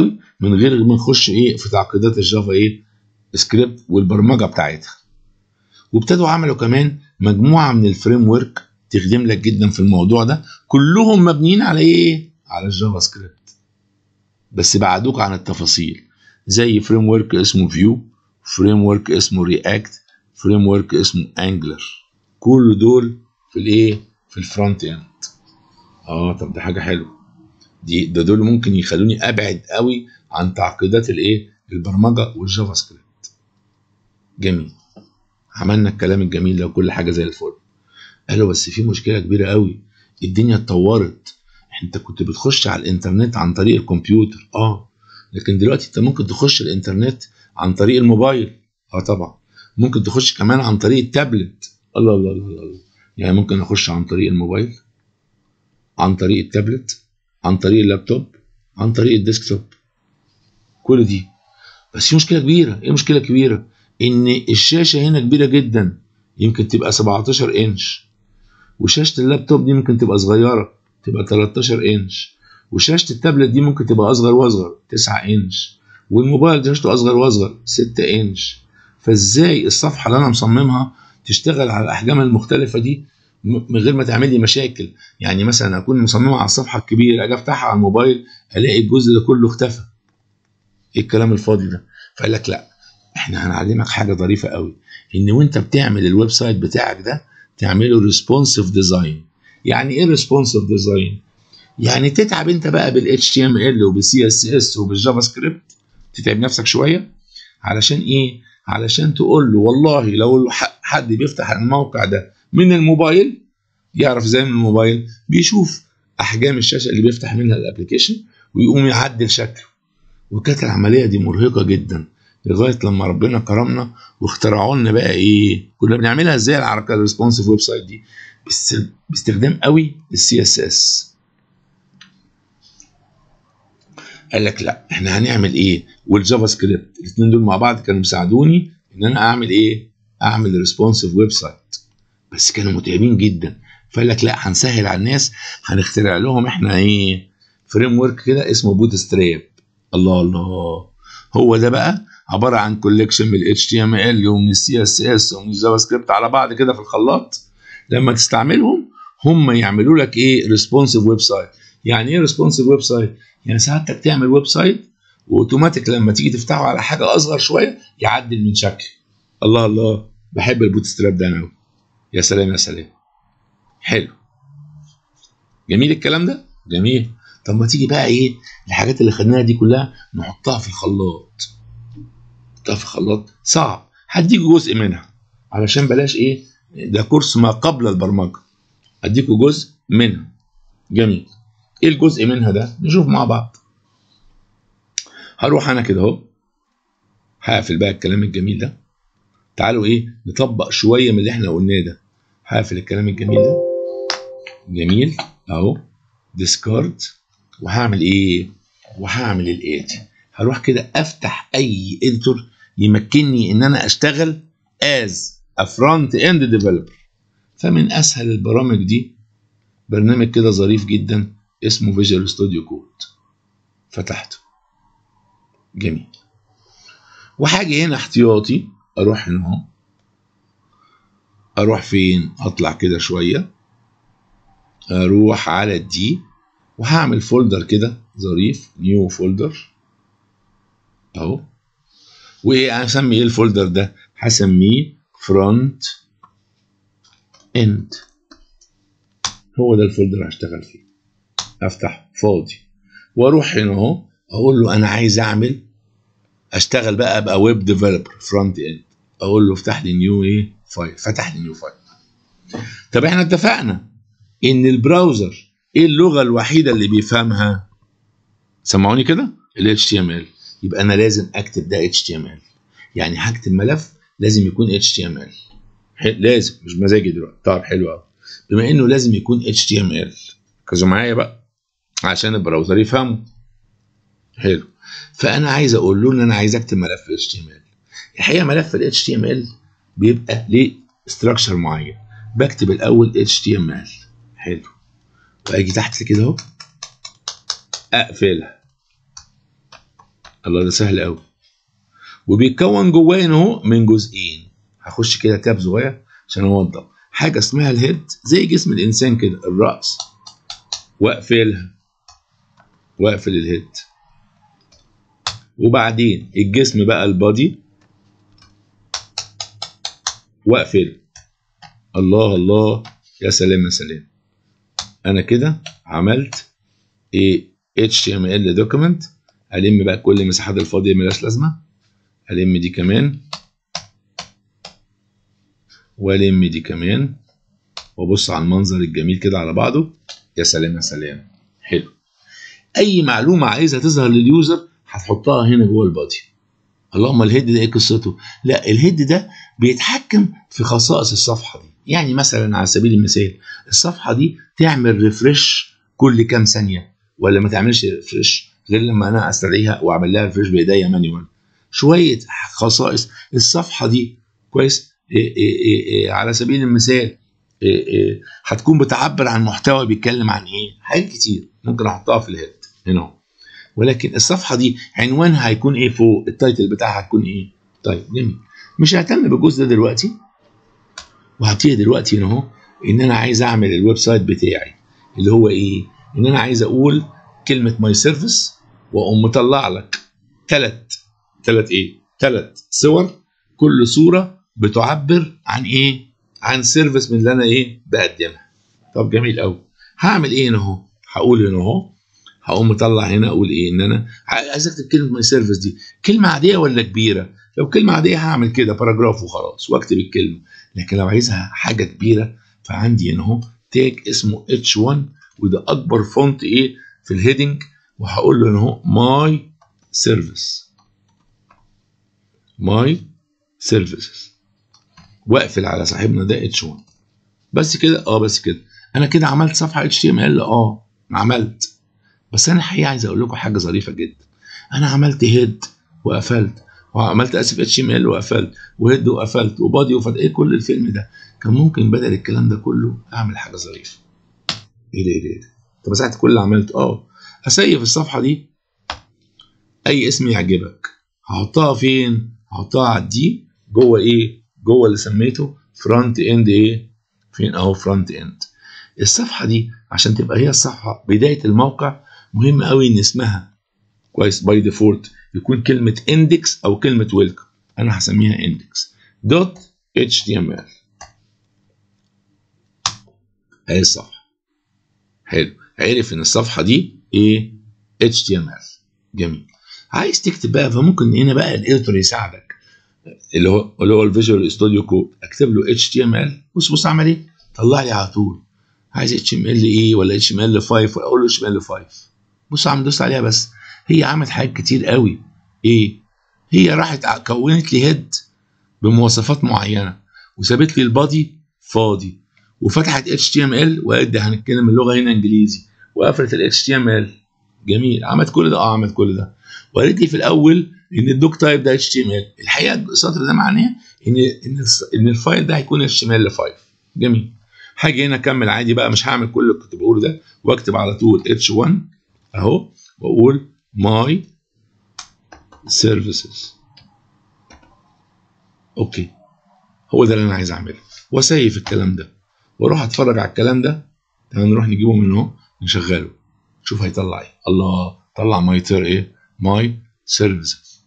من غير ما نخش ايه في تعقيدات الجافا ايه سكريبت والبرمجه بتاعتها وابتدوا عملوا كمان مجموعه من الفريم ورك تخدم لك جدا في الموضوع ده كلهم مبنيين على ايه على الجافا سكريبت بس بعدوك عن التفاصيل زي فريم ورك اسمه فيو فريم ورك اسمه رياكت فريم ورك اسمه انجلر كل دول في الايه في الفرونت اند اه طب ده حاجه حلوه دي ده دول ممكن يخلوني ابعد قوي عن تعقيدات الايه البرمجه والجافا سكريبت جميل عملنا الكلام الجميل ده وكل حاجه زي الفل قالوا بس في مشكله كبيره قوي الدنيا اتطورت انت كنت بتخش على الانترنت عن طريق الكمبيوتر اه لكن دلوقتي انت ممكن تخش الانترنت عن طريق الموبايل اه طبعا ممكن تخش كمان عن طريق التابلت الله الله الله الله يعني ممكن اخش عن طريق الموبايل عن طريق التابلت عن طريق اللابتوب عن طريق الديسكتوب كل دي بس في مشكله كبيره ايه مشكله كبيره ان الشاشه هنا كبيره جدا يمكن تبقى 17 انش وشاشه اللابتوب دي ممكن تبقى صغيره تبقى 13 انش وشاشه التابلت دي ممكن تبقى اصغر واصغر 9 انش والموبايل دي شاشته اصغر واصغر 6 انش فازاي الصفحه اللي انا مصممها تشتغل على الاحجام المختلفه دي من غير ما تعمل لي مشاكل يعني مثلا اكون مصممها على الصفحه الكبيره اجي افتحها على الموبايل الاقي الجزء ده كله اختفى ايه الكلام الفاضي ده فقال لك لا احنا هنعلمك حاجه ظريفه قوي ان وانت بتعمل الويب سايت بتاعك ده تعمله ريسبونسيف ديزاين يعني ايه ريسبونسيف ديزاين يعني تتعب انت بقى بال HTML وبال CSS وبالجافا سكريبت تتعب نفسك شويه علشان ايه علشان تقول له والله لو حد بيفتح الموقع ده من الموبايل يعرف ازاي من الموبايل بيشوف احجام الشاشه اللي بيفتح منها الابلكيشن ويقوم يعدل شكله وكانت العمليه دي مرهقه جدا لغايه لما ربنا كرمنا واخترعوا لنا بقى ايه كنا بنعملها ازاي الحركه الريسبونسيف ويب سايت دي باستخدام قوي السي اس اس قال لك لا احنا هنعمل ايه والجافا سكريبت الاثنين دول مع بعض كانوا مساعدوني ان انا اعمل ايه اعمل ريسبونسيف ويب سايت بس كانوا متعبين جدا فقال لك لا هنسهل على الناس هنخترع لهم احنا ايه فريم ورك كده اسمه بوت ستراب الله الله هو ده بقى عباره عن كوليكشن من ال HTML ومن ال CSS ومن الجافا سكريبت على بعض كده في الخلاط لما تستعملهم هم يعملوا لك ايه ريسبونسيف ويب سايت يعني ايه ريسبونسيف ويب سايت يعني ساعتك تعمل ويب سايت واوتوماتيك لما تيجي تفتحه على حاجه اصغر شويه يعدل من شكل الله الله بحب البوت ستراب ده انا يا سلام يا سلام حلو جميل الكلام ده جميل طب ما تيجي بقى ايه الحاجات اللي خدناها دي كلها نحطها في الخلاط نحطها في الخلاط صعب هديكوا جزء منها علشان بلاش ايه ده كورس ما قبل البرمجه هديكوا جزء منها جميل ايه الجزء منها ده نشوف مع بعض هروح انا كده اهو هقفل بقى الكلام الجميل ده تعالوا ايه نطبق شويه من اللي احنا قلناه ده هقفل الكلام الجميل ده جميل اهو ديسكارد وهعمل ايه وهعمل الاتي هروح كده افتح اي اديتور يمكنني ان انا اشتغل از ا فرونت اند ديفلوبر فمن اسهل البرامج دي برنامج كده ظريف جدا اسمه فيجوال ستوديو كود فتحته جميل وحاجة هنا احتياطي اروح هنا اهو اروح فين اطلع كده شوية اروح على الدي وهعمل فولدر كده ظريف نيو فولدر اهو وايه هسمي ايه الفولدر ده هسميه فرونت اند هو ده الفولدر هشتغل فيه افتح فاضي واروح هنا اهو اقول له انا عايز اعمل اشتغل بقى ابقى ويب ديفلوبر فرونت اند اقول له افتح لي نيو ايه فايل فتح لي نيو فايل طب احنا اتفقنا ان البراوزر ايه اللغه الوحيده اللي بيفهمها سمعوني كده ال HTML يبقى انا لازم اكتب ده HTML يعني هكتب ملف لازم يكون HTML لازم مش مزاجي دلوقتي طب حلو قوي بما انه لازم يكون HTML ركزوا معايا بقى عشان البراوزر يفهمه حلو فانا عايز اقول له ان انا عايز اكتب ملف HTML الحقيقه ملف ال HTML بيبقى ليه ستراكشر معين بكتب الاول HTML حلو واجي تحت كده اهو اقفلها الله ده سهل قوي وبيتكون جواه هنا اهو من جزئين هخش كده تاب صغير عشان اوضح حاجه اسمها الهيد زي جسم الانسان كده الراس واقفلها واقفل الهيد وبعدين الجسم بقى البادي واقفل الله الله يا سلام يا سلام انا كده عملت ايه HTML دوكيمنت الم بقى كل المساحات الفاضيه ملهاش لازمه الم دي كمان والم دي كمان وابص على المنظر الجميل كده على بعضه يا سلام يا سلام حلو اي معلومه عايزها تظهر لليوزر هتحطها هنا جوه البادي اللهم الهيد ده ايه قصته لا الهيد ده بيتحكم في خصائص الصفحه دي يعني مثلا على سبيل المثال الصفحه دي تعمل ريفرش كل كام ثانيه ولا ما تعملش ريفرش غير لما انا استدعيها واعمل لها ريفرش بايديا مانيوال شويه خصائص الصفحه دي كويس إيه إيه إيه إيه على سبيل المثال إيه إيه هتكون بتعبر عن محتوى بيتكلم عن ايه حاجات كتير ممكن احطها في الهيد هنا ولكن الصفحه دي عنوانها هيكون ايه فوق التايتل بتاعها هيكون ايه طيب جميل مش ههتم بالجزء ده دلوقتي وهبتدي دلوقتي هنا اهو ان انا عايز اعمل الويب سايت بتاعي اللي هو ايه ان انا عايز اقول كلمه ماي سيرفيس واقوم مطلع لك ثلاث ثلاث ايه ثلاث صور كل صوره بتعبر عن ايه عن سيرفيس من اللي انا ايه بقدمها طب جميل قوي هعمل ايه هنا اهو هقول هنا اهو هقوم مطلع هنا اقول ايه ان انا عايز اكتب كلمه ماي سيرفيس دي كلمه عاديه ولا كبيره لو كلمه عاديه هعمل كده باراجراف وخلاص واكتب الكلمه لكن لو عايزها حاجه كبيره فعندي هنا اهو تاج اسمه H1 وده اكبر فونت ايه في الهيدنج وهقول له هنا اهو ماي سيرفيس ماي سيرفيسز واقفل على صاحبنا ده H1 بس كده اه بس كده انا كده عملت صفحه HTML اه عملت بس انا الحقيقه عايز اقول لكم حاجه ظريفه جدا انا عملت هيد وقفلت وعملت اسف اتش ام ال وقفلت وهيد وقفلت وبادي وفتح ايه كل الفيلم ده كان ممكن بدل الكلام ده كله اعمل حاجه ظريفه ايه ده ايه ده ايه ده طب ساعه كل اللي عملته اه هسيف الصفحه دي اي اسم يعجبك هحطها فين هحطها على الدي جوه ايه جوه اللي سميته فرونت اند ايه فين اهو فرونت اند الصفحه دي عشان تبقى هي الصفحه بدايه الموقع مهم قوي ان اسمها كويس باي ديفولت يكون كلمه اندكس او كلمه ويلكم انا هسميها اندكس دوت اتش تي ام ال اهي الصفحه حلو عرف ان الصفحه دي ايه اتش تي ام ال جميل عايز تكتب بقى فممكن هنا بقى الايديتور يساعدك اللي هو اللي هو الفيجوال ستوديو كود اكتب له اتش تي ام ال بص بص اعمل ايه طلع لي على طول عايز اتش ام ال ايه ولا اتش ام ال 5 ولا اقول له اتش ام ال 5 بص عم دوست عليها بس هي عملت حاجات كتير قوي ايه هي راحت كونت لي هيد بمواصفات معينه وسابت لي البادي فاضي وفتحت اتش تي ام ال وقالت ده هنتكلم اللغه هنا انجليزي وقفلت الاتش تي ام ال جميل عملت كل ده اه عملت كل ده وقالت لي في الاول ان الدوك تايب ده اتش تي ام ال الحقيقه السطر ده معناه ان ان ان الفايل ده هيكون اتش تي ام ال 5 جميل هاجي هنا اكمل عادي بقى مش هعمل كل اللي كنت بقوله ده واكتب على طول اتش 1 اهو واقول ماي سيرفيسز اوكي هو ده اللي انا عايز اعمله واسيف الكلام ده واروح اتفرج على الكلام ده تمام نروح نجيبه من اهو نشغله شوف هيطلع ايه الله طلع ماي تر ايه ماي سيرفيسز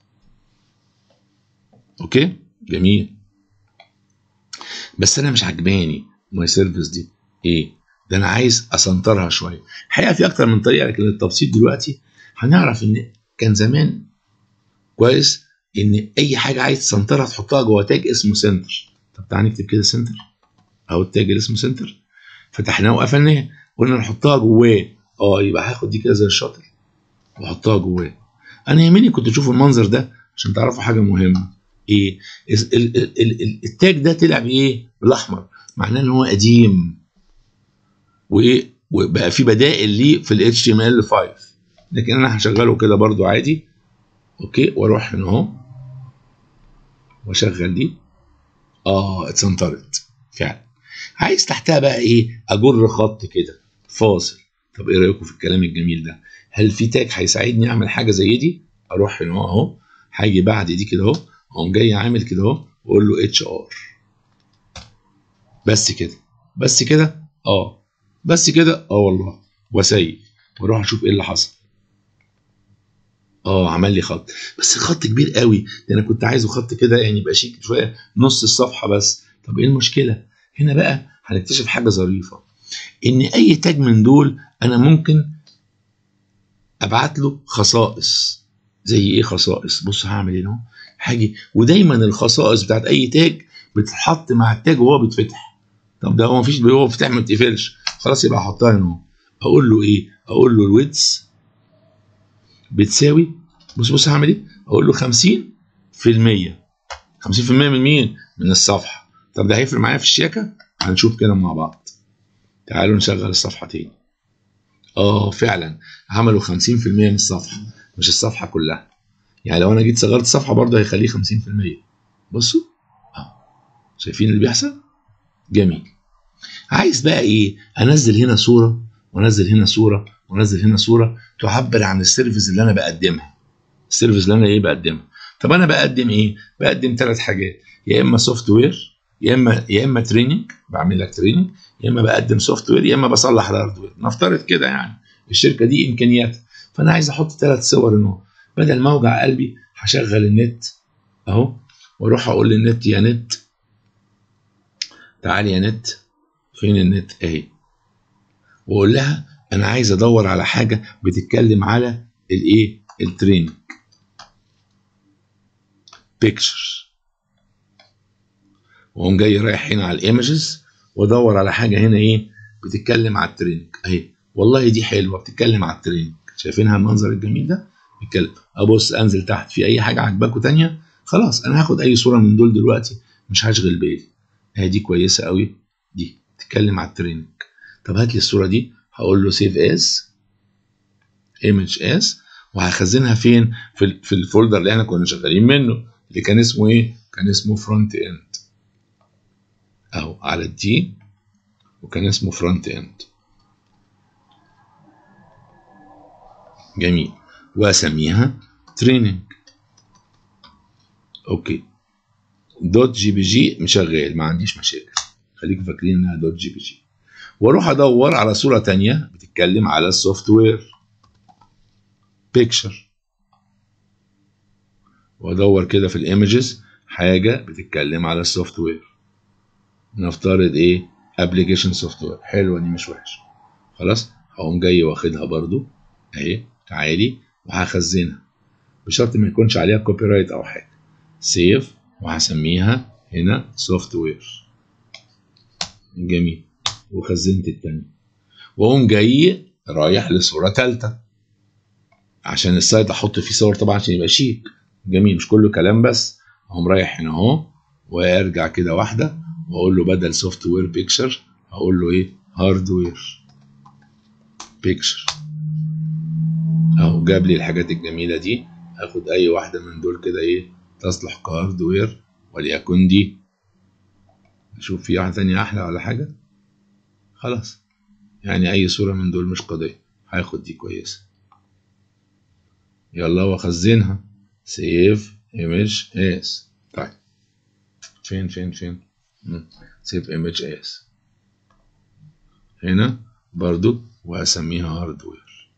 اوكي جميل بس انا مش عجباني ماي سيرفيس دي ايه ده انا عايز اسنطرها شويه الحقيقه في اكتر من طريقه لكن التبسيط دلوقتي هنعرف ان كان زمان كويس ان اي حاجه عايز تسنترها تحطها جوه تاج اسمه سنتر طب تعالى نكتب كده سنتر اهو التاج اللي اسمه سنتر فتحناه وقفلناه قلنا نحطها جواه اه يبقى هاخد دي كده زي الشاطر واحطها جواه انا يهمني كنت تشوفوا المنظر ده عشان تعرفوا حاجه مهمه ايه ال- ال- ال- ال- التاج ده طلع بايه بالاحمر معناه ان هو قديم وايه وبقى في بدائل ليه في ال HTML5 لكن انا هشغله كده برضو عادي اوكي واروح هنا اهو واشغل دي اه اتسنطرت فعلا عايز تحتها بقى ايه اجر خط كده فاصل طب ايه رايكم في الكلام الجميل ده هل في تاج هيساعدني اعمل حاجه زي دي اروح هنا اهو هاجي بعد دي كده اهو اقوم جاي عامل كده اهو واقول له اتش ار بس كده بس كده اه بس كده اه والله وسيب واروح اشوف ايه اللي حصل اه عمل لي خط بس الخط كبير قوي ده انا كنت عايزه خط كده يعني يبقى شيك شويه نص الصفحه بس طب ايه المشكله هنا بقى هنكتشف حاجه ظريفه ان اي تاج من دول انا ممكن ابعت له خصائص زي ايه خصائص بص هعمل هنا هاجي ودايما الخصائص بتاعت اي تاج بتتحط مع التاج وهو بيتفتح طب ده هو مفيش هو بيفتح ما بتقفلش خلاص يبقى احطها هنا اقول له ايه اقول له الويدز بتساوي بص بص هعمل ايه اقول له 50 في المية 50% من مين من الصفحه طب ده هيفرق معايا في الشياكه هنشوف كده مع بعض تعالوا نشغل الصفحه تاني اه فعلا عملوا 50% من الصفحه مش الصفحه كلها يعني لو انا جيت صغرت الصفحه برضه هيخليه 50% بصوا اه شايفين اللي بيحصل جميل عايز بقى ايه انزل هنا صوره وانزل هنا صوره وانزل هنا صوره تعبر عن السيرفيس اللي انا بقدمها السيرفيس اللي انا ايه بقدمها طب انا بقدم ايه بقدم ثلاث حاجات يا اما سوفت وير يا اما يا اما تريننج بعمل لك تريننج يا اما بقدم سوفت وير يا اما بصلح الهاردوير نفترض كده يعني الشركه دي امكانياتها فانا عايز احط ثلاث صور انه بدل ما اوجع قلبي هشغل النت اهو واروح اقول للنت يا نت تعالي يا نت فين النت اهي واقول لها انا عايز ادور على حاجه بتتكلم على الايه التريننج بيكتشر واقوم جاي رايح هنا على الايمجز وادور على حاجه هنا ايه بتتكلم على التريننج اهي والله دي حلوه بتتكلم على التريننج شايفينها المنظر الجميل ده بيتكلم ابص انزل تحت في اي حاجه عجباكوا تانية خلاص انا هاخد اي صوره من دول دلوقتي مش هشغل بالي اهي دي كويسه قوي دي بتتكلم على التريننج طب هات لي الصوره دي هقول له سيف از ايمج از وهخزنها فين في في الفولدر اللي احنا كنا شغالين منه اللي كان اسمه ايه كان اسمه فرونت اند اهو على الدي وكان اسمه فرونت اند جميل واسميها تريننج اوكي دوت جي بي جي مشغل ما عنديش مشاكل خليكم فاكرين انها دوت جي بي جي واروح ادور على صوره تانية بتتكلم على السوفت وير بيكتشر وادور كده في الايمجز حاجه بتتكلم على السوفت وير نفترض ايه ابلكيشن سوفت وير حلوه دي مش وحشه خلاص هقوم جاي واخدها برضو اهي تعالي وهخزنها بشرط ما يكونش عليها كوبي رايت او حاجه سيف وهسميها هنا سوفت وير جميل وخزنت التانية واقوم جاي رايح لصوره ثالثه عشان السايت احط فيه صور طبعا عشان يبقى شيك جميل مش كله كلام بس اقوم رايح هنا اهو وارجع كده واحده واقول له بدل سوفت وير بيكتشر هقول له ايه هاردوير بيكتشر اهو جاب لي الحاجات الجميله دي هاخد اي واحده من دول كده ايه تصلح كهاردوير وليكن دي نشوف في واحده ثانيه احلى ولا حاجه خلاص يعني اي صوره من دول مش قضيه هاخد دي كويسه يلا واخزنها سيف ايمج اس طيب فين فين فين سيف ايمج اس هنا برضو واسميها هاردوير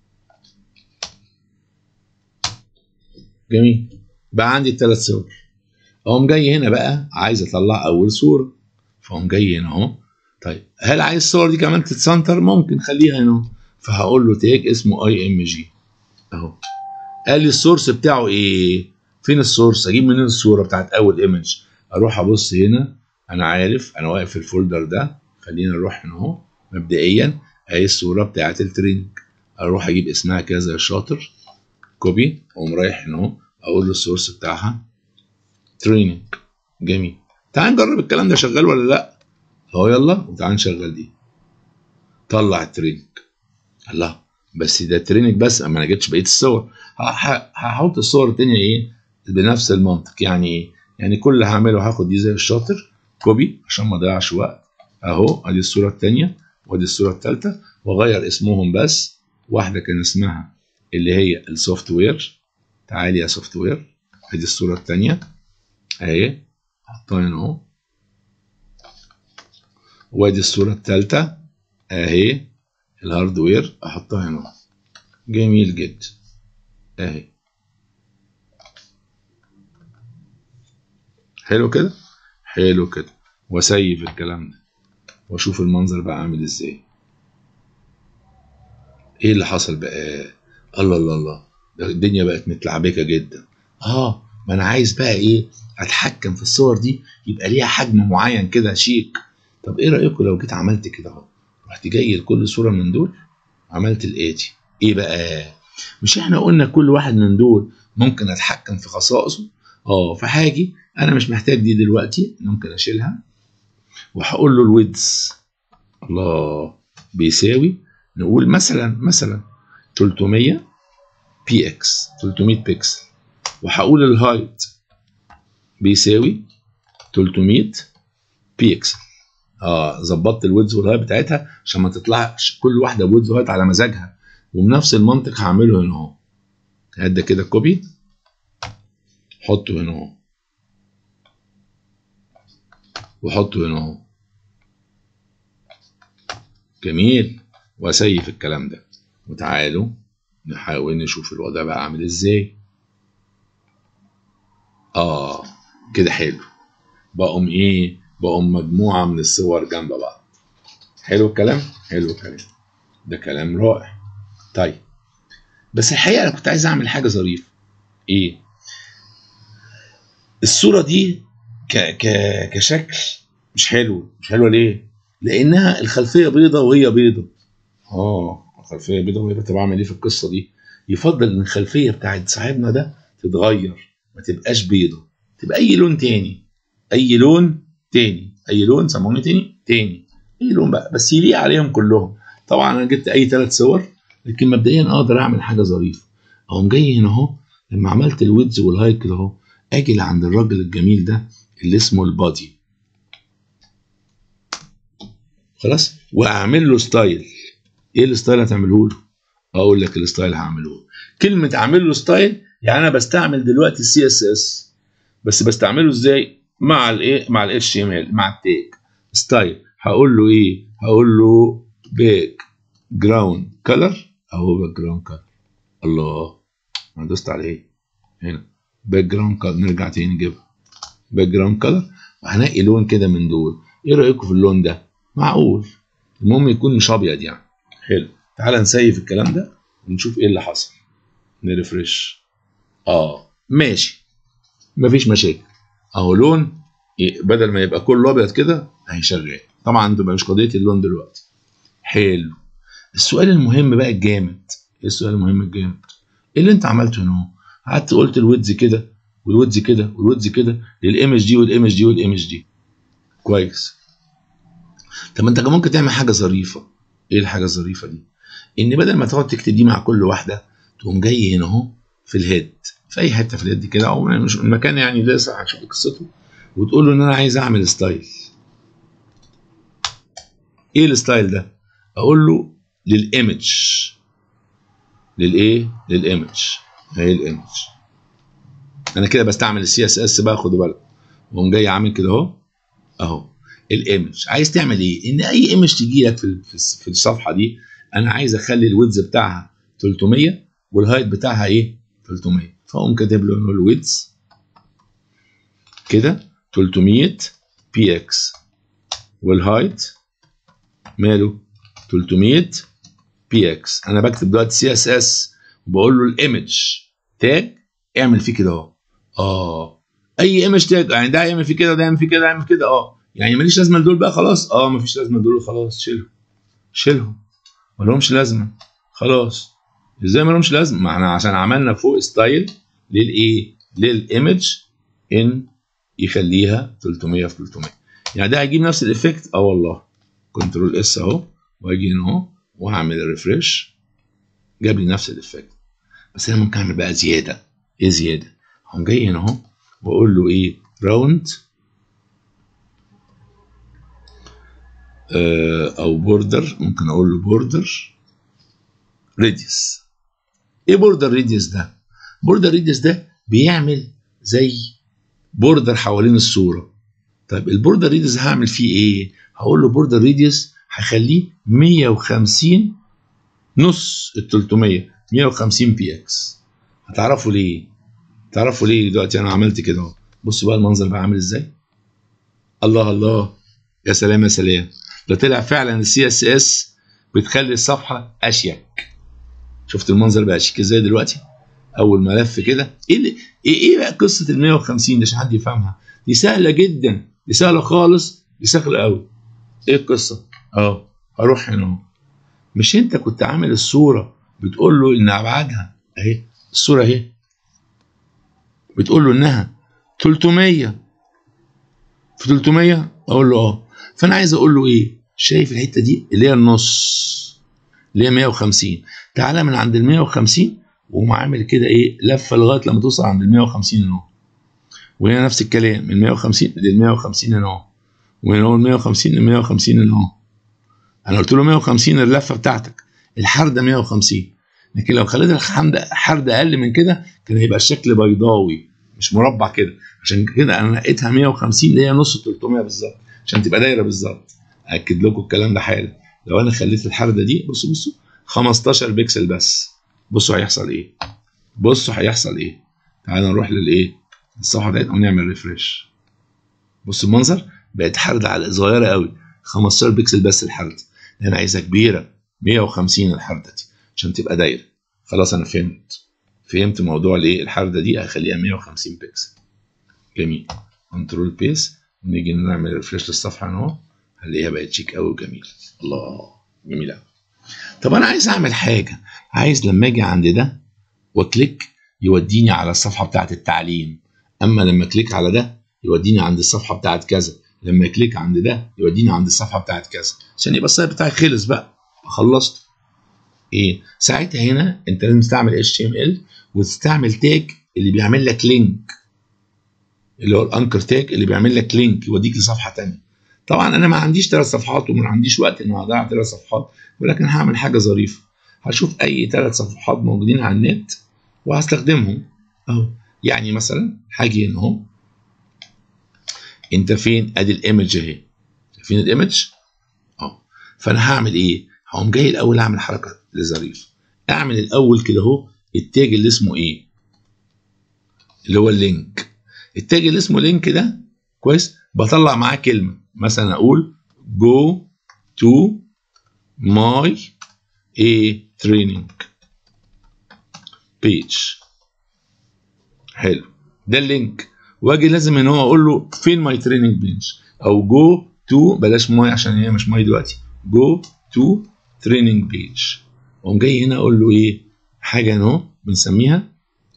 جميل بقى عندي الثلاث صور اقوم جاي هنا بقى عايز اطلع اول صوره فاقوم جاي هنا اهو طيب هل عايز الصور دي كمان تتسنتر ممكن خليها هنا فهقول له تاج اسمه اي ام جي اهو قال لي السورس بتاعه ايه فين السورس اجيب منين الصوره بتاعت اول ايمج اروح ابص هنا انا عارف انا واقف في الفولدر ده خلينا نروح هنا اهو مبدئيا اهي الصوره بتاعت التريننج اروح اجيب اسمها كذا يا شاطر كوبي اقوم رايح هنا اهو اقول له السورس بتاعها تريننج جميل تعال نجرب الكلام ده شغال ولا لا اهو يلا وتعال نشغل دي طلع التريننج الله بس ده تريننج بس اما انا جبتش بقيه الصور هحط الصور التانية ايه بنفس المنطق يعني ايه يعني كل اللي هعمله هاخد دي زي الشاطر كوبي عشان ما اضيعش وقت اهو ادي الصوره الثانيه وادي الصوره الثالثه واغير اسمهم بس واحده كان اسمها اللي هي السوفت وير تعالي يا سوفت وير ادي الصوره الثانيه اهي احطها هنا اهو وادي الصوره الثالثه اهي الهاردوير احطها هنا جميل جدا اهي حلو كده حلو كده واسيف الكلام ده واشوف المنظر بقى عامل ازاي ايه اللي حصل بقى الله الله الله ده الدنيا بقت متلعبكه جدا اه ما انا عايز بقى ايه اتحكم في الصور دي يبقى ليها حجم معين كده شيك طب ايه رايكم لو جيت عملت كده اهو رحت جاي لكل صوره من دول عملت الاتي ايه بقى مش احنا قلنا كل واحد من دول ممكن اتحكم في خصائصه اه فهاجي انا مش محتاج دي دلوقتي ممكن اشيلها وهقول له الويدز الله بيساوي نقول مثلا مثلا 300 بي اكس 300 بيكسل وهقول الهايت بيساوي 300 بي اكسل اه ظبطت الويدز والهايت بتاعتها عشان ما تطلعش كل واحده بويدز وهايت على مزاجها وبنفس المنطق هعمله هنا اهو هدى كده كوبي حطه هنا اهو وحطه هنا اهو جميل واسيف الكلام ده وتعالوا نحاول نشوف الوضع بقى عامل ازاي اه كده حلو بقوم ايه بقوم مجموعه من الصور جنب بعض حلو الكلام حلو الكلام ده كلام رائع طيب بس الحقيقه انا كنت عايز اعمل حاجه ظريفه ايه الصوره دي ك ك كشكل مش حلو مش حلوه ليه لانها الخلفيه بيضه وهي بيضه اه الخلفيه بيضه وهي بيضه طب اعمل ايه في القصه دي يفضل ان الخلفيه بتاعت صاحبنا ده تتغير ما تبقاش بيضه تبقى اي لون تاني اي لون تاني اي لون سموني تاني تاني اي لون بقى بس يليق عليهم كلهم طبعا انا جبت اي ثلاث صور لكن مبدئيا اقدر اعمل حاجه ظريفه اقوم جاي هنا اهو لما عملت الويدز والهايت كده اهو اجي لعند الراجل الجميل ده اللي اسمه البادي خلاص واعمل له ستايل ايه الستايل هتعمله له اقول لك الستايل هعمله له كلمه اعمل له ستايل يعني انا بستعمل دلوقتي السي اس اس بس بستعمله ازاي مع الايه مع الاتش تي ام ال مع التاج ستايل هقول له ايه هقول له باك جراوند كلر اهو باك جراوند كلر الله انا دوست على ايه هنا باك جراوند كلر نرجع تاني نجيبها باك جراوند كلر وهنقي لون كده من دول ايه رايكم في اللون ده معقول المهم يكون مش ابيض يعني حلو تعال نسيف الكلام ده ونشوف ايه اللي حصل نرفرش اه ماشي مفيش مشاكل اهو لون بدل ما يبقى كله ابيض كده اهي شغال طبعا تبقى مش قضيه اللون دلوقتي حلو السؤال المهم بقى الجامد ايه السؤال المهم الجامد ايه اللي انت عملته هنا قعدت قلت الويدز كده والويدز كده والويدز كده للايمج دي والايمج دي والايمج دي كويس طب ما انت كان ممكن تعمل حاجه ظريفه ايه الحاجه الظريفه دي ان بدل ما تقعد تكتب دي مع كل واحده تقوم جاي هنا اهو في الهيد في اي حته في الهيد كده او مش المكان يعني لسه هنشوف قصته وتقول له ان انا عايز اعمل ستايل ايه الستايل ده اقول له للايمج للايه للايمج اهي الايمج انا كده بستعمل السي اس اس بقى خدوا بالك واقوم جاي عامل كده اهو اهو الايمج عايز تعمل ايه ان اي ايمج تجي لك في في الصفحه دي انا عايز اخلي الويدز بتاعها 300 والهايت بتاعها ايه 300 فاقوم كاتب له الويدز كده 300 بي اكس والهايت ماله 300 بي اكس انا بكتب دلوقتي سي اس اس وبقول له الايمج تاج اعمل فيه كده اهو اه اي ايمج تاج يعني ده يعمل فيه كده ده يعمل فيه كده ده يعمل كده اه يعني ماليش لازمه لدول بقى خلاص اه مفيش لازمه لدول خلاص شيلهم شيلهم ما لهمش لازمه خلاص ازاي ما لهمش لازمه ما احنا عشان عملنا فوق ستايل للايه للايمج ان يخليها 300 في 300 يعني ده هيجيب نفس الايفكت اه والله كنترول اس اهو واجي هنا اهو وهعمل ريفريش جاب لي نفس الايفكت بس انا ممكن اعمل بقى زياده ايه زياده هقوم جاي هنا اهو واقول له ايه راوند او بوردر ممكن اقول له بوردر ريديوس ايه بوردر ريديوس ده بوردر ريديوس ده بيعمل زي بوردر حوالين الصوره طيب البوردر ريديوس هعمل فيه ايه هقول له بوردر ريديوس هخليه 150 نص ال 300 150 بي اكس هتعرفوا ليه تعرفوا ليه دلوقتي انا عملت كده اهو بصوا بقى المنظر بقى عامل ازاي الله الله يا سلام يا سلام ده طلع فعلا السي اس اس بتخلي الصفحه اشيك شفت المنظر بقى شيك ازاي دلوقتي اول ملف كده ايه اللي ايه ايه بقى قصه ال 150 دي عشان حد يفهمها دي سهله جدا دي سهله خالص دي سهله قوي ايه القصه اه هروح هنا اهو مش انت كنت عامل الصوره بتقول له ان ابعادها اهي الصوره اهي بتقول له انها 300 في 300 اقول له اه فانا عايز اقول له ايه شايف الحته دي اللي هي النص اللي هي 150 تعالى من عند ال 150 وقوم عامل كده ايه لفه لغايه لما توصل عند ال 150 هنا اهو وهنا نفس الكلام من 150 لل 150 هنا اهو ومن اول 150 ل 150 هنا اهو انا قلت له 150 اللفه بتاعتك الحرده 150 لكن لو خليت الحرده حرده اقل من كده كان هيبقى الشكل بيضاوي مش مربع كده عشان كده انا لقيتها 150 اللي هي نص 300 بالظبط عشان تبقى دايره بالظبط اكد لكم الكلام ده حالا لو انا خليت الحرده دي بصوا بصوا 15 بكسل بس بصوا هيحصل ايه بصوا هيحصل ايه تعالى نروح للايه الصفحه ديت ونعمل ريفريش بصوا المنظر بقت حرده على صغيره قوي 15 بكسل بس الحرده انا عايزها كبيره 150 الحرده دي عشان تبقى دايره خلاص انا فهمت فهمت موضوع الايه الحرده دي هخليها 150 بكسل جميل كنترول بيس ونيجي نعمل ريفريش للصفحه اهو هنلاقيها بقت شيك قوي وجميل الله جميل قوي طب انا عايز اعمل حاجه عايز لما اجي عند ده واكليك يوديني على الصفحه بتاعه التعليم اما لما كليك على ده يوديني عند الصفحه بتاعه كذا لما كليك عند ده يوديني عند الصفحه بتاعه كذا عشان يبقى السايت بتاعي خلص بقى خلصت ايه ساعتها هنا انت لازم تستعمل HTML وتستعمل تاج اللي بيعمل لك لينك اللي هو الانكر تاج اللي بيعمل لك لينك يوديك لصفحه ثانيه طبعا انا ما عنديش ثلاث صفحات وما عنديش وقت ان اضيع ثلاث صفحات ولكن هعمل حاجه ظريفه هشوف اي ثلاث صفحات موجودين على النت وهستخدمهم اهو يعني مثلا هاجي هنا اهو انت فين ادي الايمج اهي فين الايمج اه فانا هعمل ايه هقوم جاي الاول اعمل حركه لظريفه اعمل الاول كده اهو التاج اللي اسمه ايه اللي هو اللينك التاج اللي اسمه لينك ده كويس بطلع معاه كلمه مثلا اقول go to my a training page حلو ده اللينك واجي لازم ان هو اقول له فين ماي تريننج بيج او جو تو بلاش ماي عشان هي مش ماي دلوقتي جو تو تريننج بيج اقوم جاي هنا اقول له ايه حاجه اهو بنسميها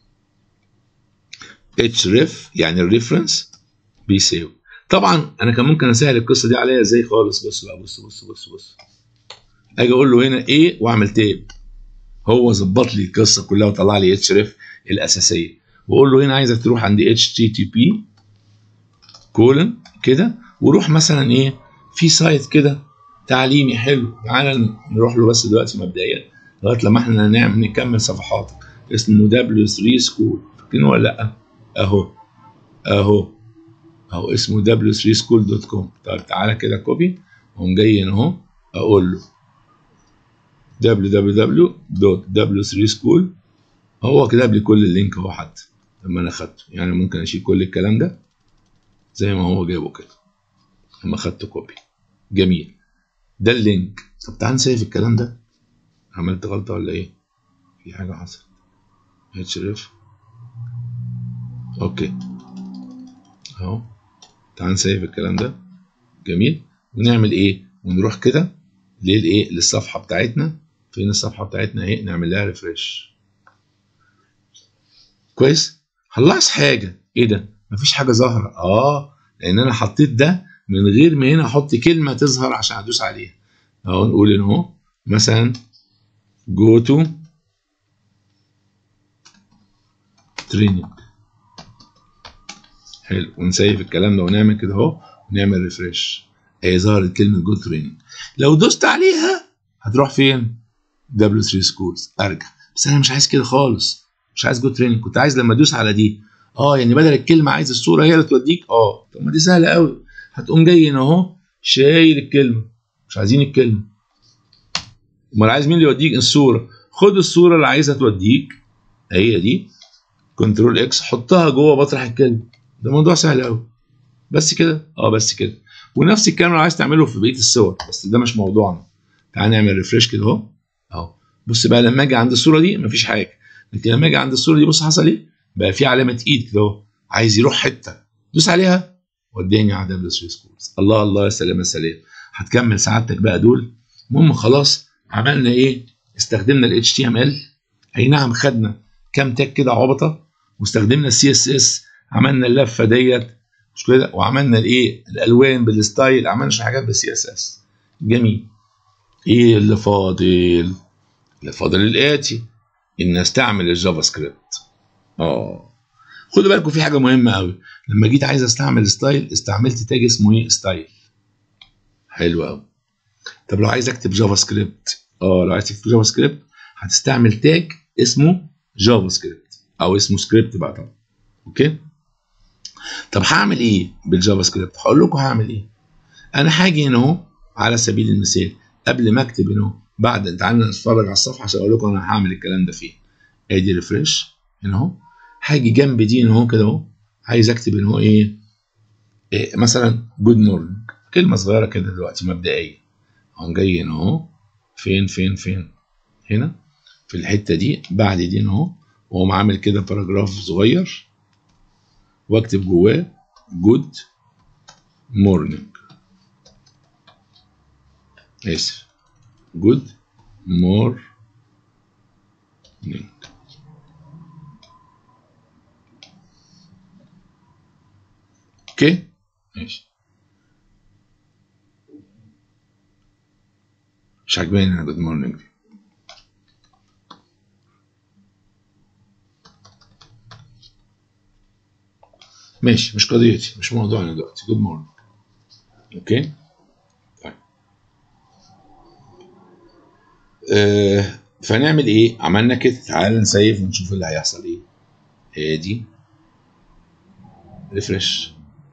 اتش ريف يعني الريفرنس بيساوي طبعا انا كان ممكن اسهل القصه دي عليا ازاي خالص بص بقى بص بص بص بص اجي اقول له هنا ايه واعمل تاب هو ظبط لي القصه كلها وطلع لي اتش ريف الاساسيه واقول له هنا عايزك تروح عند اتش تي تي بي كولن كده وروح مثلا ايه في سايت كده تعليمي حلو تعالى نروح له بس دلوقتي مبدئيا لغايه لما احنا نعمل نكمل صفحات اسمه دبليو 3 سكول فاكرينه ولا لا اهو اهو اهو اسمه w3school.com طيب تعالى كده كوبي واقوم جاي هنا اهو اقول له www.w3school هو كتب لي كل اللينك اهو حتى لما انا خدته يعني ممكن اشيل كل الكلام ده زي ما هو جايبه كده لما خدته كوبي جميل ده اللينك طب تعال نسيف الكلام ده عملت غلطه ولا ايه في حاجه حصلت اتشرف اوكي اهو تعال نسيف الكلام ده جميل ونعمل ايه ونروح كده للايه للصفحه بتاعتنا فين الصفحه بتاعتنا اهي نعمل لها ريفريش كويس هنلاحظ حاجه ايه ده مفيش حاجه ظاهره اه لان انا حطيت ده من غير ما هنا احط كلمه تظهر عشان ادوس عليها اهو نقول ان اهو مثلا جو تو تريننج حلو ونسيف الكلام ده ونعمل كده اهو ونعمل ريفريش هي ظهرت كلمه جو تريننج لو دوست عليها هتروح فين؟ W3 سكولز ارجع بس انا مش عايز كده خالص مش عايز جو تريننج كنت عايز لما ادوس على دي اه يعني بدل الكلمه عايز الصوره هي اللي توديك اه طب ما دي سهله قوي هتقوم جاي هنا اهو شايل الكلمه مش عايزين الكلمه امال عايز مين اللي يوديك الصوره خد الصوره اللي عايزها توديك هي دي كنترول اكس حطها جوه مطرح الكلمه ده موضوع سهل قوي بس كده اه بس كده ونفس الكلام لو عايز تعمله في بقيه الصور بس ده مش موضوعنا تعال نعمل ريفريش كده اهو اهو بص بقى لما اجي عند الصوره دي مفيش حاجه لكن لما اجي عند الصوره دي بص حصل ايه بقى في علامه ايد كده اهو عايز يروح حته دوس عليها وداني على دبليو 3 سكولز الله الله يا سلام يا سلام هتكمل سعادتك بقى دول المهم خلاص عملنا ايه استخدمنا ال HTML اي نعم خدنا كام تاج كده عبطه واستخدمنا السي اس اس عملنا اللفه ديت مش كده وعملنا الايه الالوان بالستايل عملنا شويه حاجات بالسي اس اس جميل ايه اللي فاضل اللي فاضل الاتي ان استعمل الجافا سكريبت اه خدوا بالكم في حاجه مهمه قوي لما جيت عايز استعمل ستايل استعملت تاج اسمه ايه ستايل حلو قوي طب لو عايز اكتب جافا سكريبت اه لو عايز تكتب جافا سكريبت هتستعمل تاج اسمه جافا سكريبت او اسمه سكريبت بقى طبعا اوكي طب هعمل ايه بالجافا سكريبت هقول لكم هعمل ايه انا هاجي هنا اهو على سبيل المثال قبل ما اكتب هنا اهو بعد تعالوا نتفرج على الصفحه عشان اقول لكم انا هعمل الكلام ده فين ادي ريفريش هنا اهو هاجي جنب دي هنا اهو كده اهو عايز اكتب هنا اهو ايه, إيه مثلا جود مورنينج كلمه صغيره كده دلوقتي مبدئيه اقوم جاي هنا اهو فين فين فين هنا في الحته دي بعد دي هنا اهو واقوم عامل كده باراجراف صغير واكتب جواه جود مورنينج اسف جود مورنينج اوكي ماشي مش عاجباني انا جود مورنينج دي ماشي مش قضيتي مش موضوعنا دلوقتي جود مورنينج اوكي طيب آه فنعمل ايه عملنا كده تعال نسيف ونشوف اللي هيحصل ايه هي دي ريفرش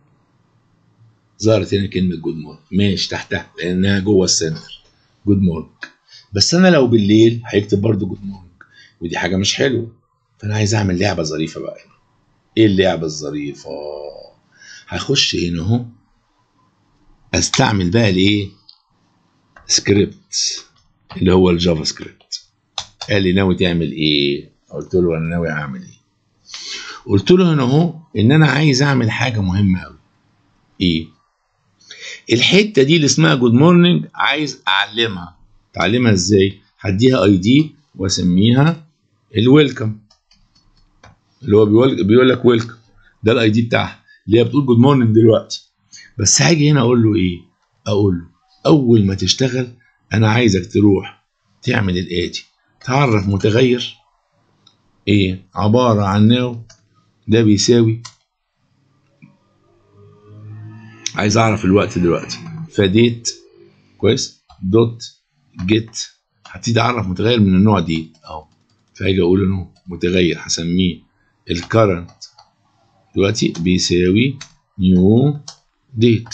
ظهرت هنا كلمه جود مورنينج ماشي تحتها لانها جوه السنتر جود مورنينج بس انا لو بالليل هيكتب برضو جود مورنينج ودي حاجه مش حلوه فانا عايز اعمل لعبه ظريفه بقى هنا ايه اللعبه الظريفه هخش هنا اهو استعمل بقى الايه سكريبت اللي هو الجافا سكريبت قال لي ناوي تعمل ايه قلت له انا ناوي اعمل ايه قلت له هنا اهو ان انا عايز اعمل حاجه مهمه قوي ايه الحته دي اللي اسمها جود مورنينج عايز اعلمها تعلمها ازاي هديها اي دي واسميها الويلكم اللي هو بيقول بيقول لك ويلكم ده الاي دي بتاعها اللي هي بتقول جود مورنينج دلوقتي بس هاجي هنا اقول له ايه اقول له اول ما تشتغل انا عايزك تروح تعمل الاتي تعرف متغير ايه عباره عن ناو ده بيساوي عايز اعرف الوقت دلوقتي فديت كويس دوت جيت هبتدي اعرف متغير من النوع دي اهو فاجي اقول انه متغير هسميه الكرنت دلوقتي بيساوي نيو ديت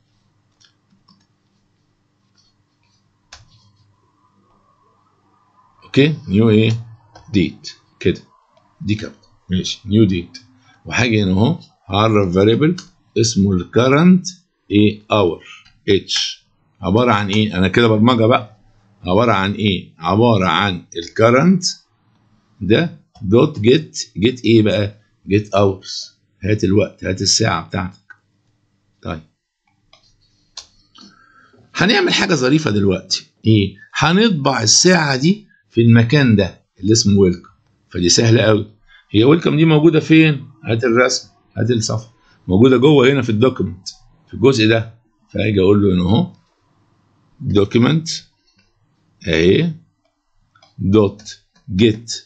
اوكي نيو ايه ديت كده دي كده ماشي نيو ديت وحاجه هنا اهو هعرف فاريبل اسمه الكرنت ايه اور اتش عباره عن ايه انا كده برمجه بقى عباره عن ايه عباره عن الكرنت ده دوت جيت جيت ايه بقى جيت اورز هات الوقت هات الساعه بتاعتك طيب هنعمل حاجه ظريفه دلوقتي ايه هنطبع الساعه دي في المكان ده اللي اسمه ويلكم فدي سهله قوي هي ويلكم دي موجوده فين هات الرسم هات الصفحه موجوده جوه هنا في الدوكيمنت في الجزء ده فاجي اقول له هنا اهو دوكيمنت اهي دوت جيت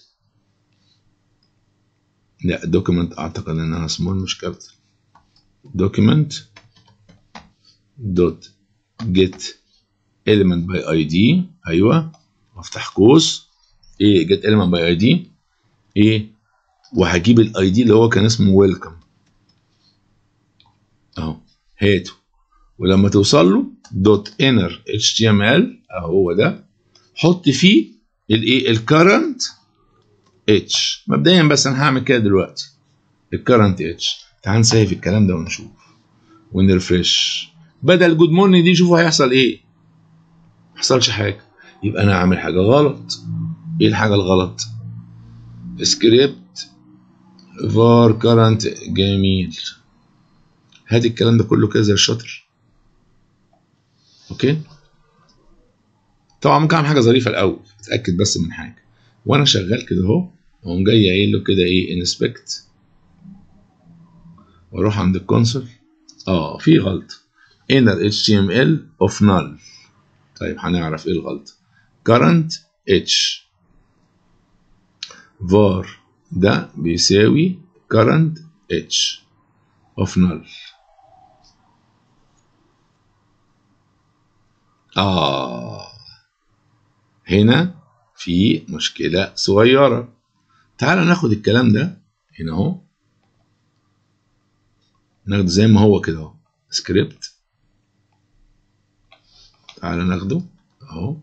لا دوكيمنت اعتقد انها سمول مش كابيتال دوكيمنت دوت جيت element by id ايوه وافتح قوس ايه جيت element by id ايه وهجيب الاي دي اللي هو كان اسمه ويلكم اهو هاته ولما توصل له دوت انر اتش تي ام ال اهو هو ده حط فيه الايه الكرنت اتش مبدئيا بس انا هعمل كده دلوقتي الكرنت اتش تعال نسيف الكلام ده ونشوف ونرفرش بدل جود مورنينج دي شوفوا هيحصل ايه ما حصلش حاجه يبقى انا عامل حاجه غلط ايه الحاجه الغلط سكريبت فار كرنت جميل هات الكلام ده كله كده زي الشاطر اوكي طبعا ممكن اعمل حاجه ظريفه الاول اتاكد بس من حاجه وانا شغال كده اهو اقوم جاي قايل له كده ايه انسبكت واروح عند الكونسول اه في غلطه inner html of null طيب هنعرف ايه الغلطه current h var ده بيساوي current h of null آه هنا في مشكلة صغيرة تعال ناخد الكلام ده هنا اهو ناخده زي ما هو كده اهو سكريبت تعال ناخده اهو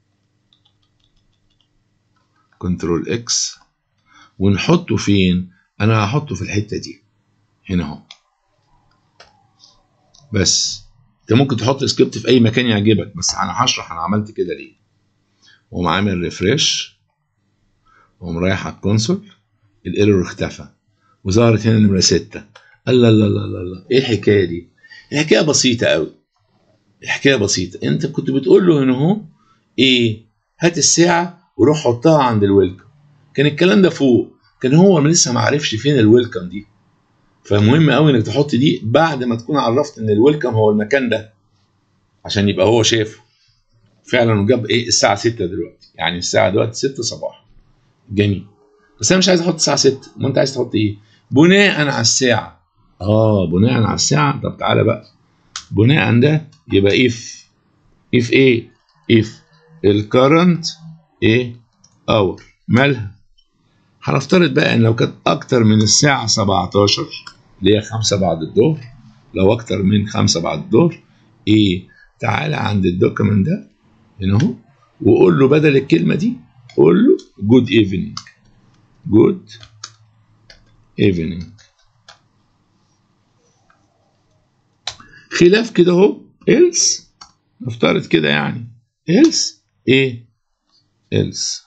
كنترول اكس ونحطه فين انا هحطه في الحتة دي هنا اهو بس انت ممكن تحط سكريبت في اي مكان يعجبك بس انا هشرح انا عملت كده ليه واقوم عامل ريفريش واقوم رايح على الكونسول الايرور اختفى وظهرت هنا نمره 6 الله الله الله الله الله ايه الحكايه دي؟ الحكايه بسيطه قوي الحكايه بسيطه انت كنت بتقول له هنا اهو ايه هات الساعه وروح حطها عند الويلكم كان الكلام ده فوق كان هو لسه ما عرفش فين الويلكم دي فمهم قوي انك تحط دي بعد ما تكون عرفت ان الويلكم هو المكان ده عشان يبقى هو شافه فعلا وجاب ايه الساعه 6 دلوقتي يعني الساعه دلوقتي 6 صباحا جميل بس انا مش عايز احط الساعه 6 ما انت عايز تحط ايه بناء على الساعه اه بناء على الساعه طب تعالى بقى بناء ده يبقى اف اف ايه اف الكرنت ايه اور مالها هنفترض بقى ان لو كانت اكتر من الساعه 17 اللي هي 5 بعد الظهر لو اكتر من 5 بعد الظهر ايه تعالى عند الدوكيمنت ده هنا اهو وقول له بدل الكلمه دي قول له جود ايفنينج جود ايفنينج خلاف كده اهو else نفترض كده يعني else ايه else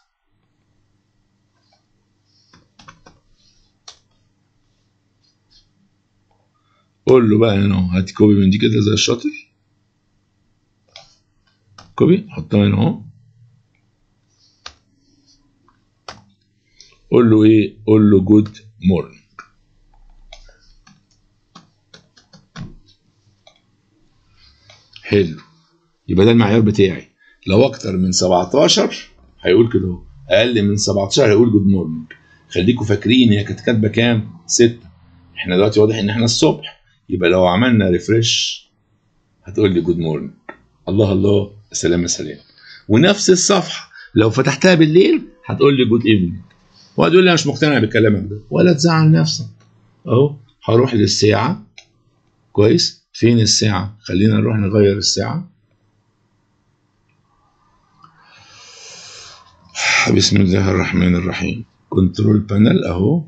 قول له بقى هنا هات كوبي من دي كده زي الشاطر كوبي حطها هنا اهو قول له ايه قول له جود مورنينج حلو يبقى ده المعيار بتاعي لو اكتر من 17 هيقول كده اهو اقل من 17 هيقول جود مورنينج خليكم فاكرين هي كانت كاتبه كام 6 احنا دلوقتي واضح ان احنا الصبح يبقى لو عملنا ريفرش هتقول لي جود مورنينج الله الله سلام سلام ونفس الصفحه لو فتحتها بالليل هتقول لي جود ايفنينج وهتقول لي انا مش مقتنع بكلامك ده ولا تزعل نفسك اهو هروح للساعه كويس فين الساعه خلينا نروح نغير الساعه بسم الله الرحمن الرحيم كنترول بانل اهو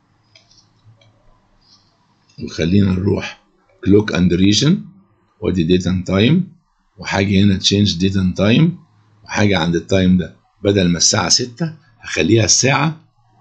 وخلينا نروح كلوك اند ريجن وادي ديت اند تايم وحاجه هنا تشينج ديت اند تايم وحاجه عند التايم ده بدل ما الساعه 6 هخليها الساعه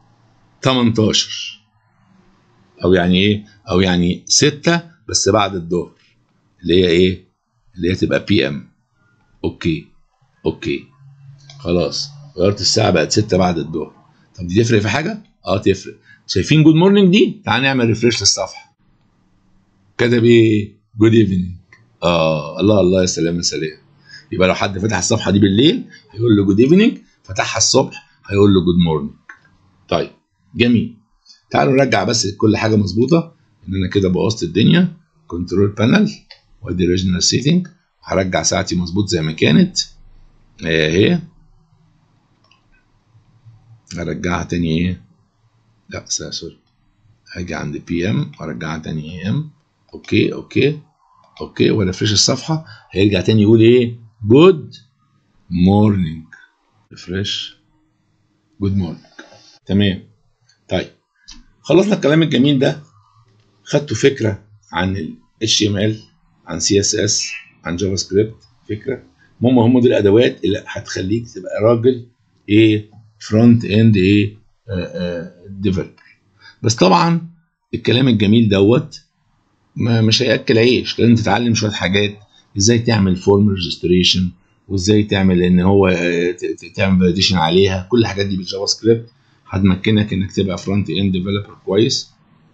18 او يعني ايه او يعني 6 بس بعد الظهر اللي هي ايه اللي هي تبقى بي ام اوكي اوكي خلاص غيرت الساعه بقت 6 بعد الظهر طب دي تفرق في حاجه اه تفرق شايفين جود مورنينج دي تعال نعمل ريفريش للصفحه كتب ايه جود ايفنينج اه الله الله يا سلام يا سلام يبقى لو حد فتح الصفحه دي بالليل هيقول له جود ايفنينج فتحها الصبح هيقول له جود مورنينج طيب جميل تعالوا نرجع بس كل حاجه مظبوطه ان انا كده بوظت الدنيا كنترول بانل وادي اوريجينال سيتنج هرجع ساعتي مظبوط زي ما كانت اهي هرجعها تاني ايه لا سوري هاجي عند بي ام وارجعها تاني اي ام اوكي اوكي اوكي وريفرش الصفحه هيرجع تاني يقول ايه جود مورنينج ريفرش جود مورنينج تمام طيب خلصنا الكلام الجميل ده خدتوا فكره عن ال HTML عن CSS عن جافا سكريبت فكره هم هم دول الادوات اللي هتخليك تبقى راجل ايه فرونت اند ايه ديفلوبر بس طبعا الكلام الجميل دوت ما مش هياكل عيش لازم تتعلم شويه حاجات ازاي تعمل فورم ريجستريشن وازاي تعمل ان هو تعمل فاليديشن عليها كل الحاجات دي بالجافا سكريبت هتمكنك انك تبقى فرونت اند ديفلوبر كويس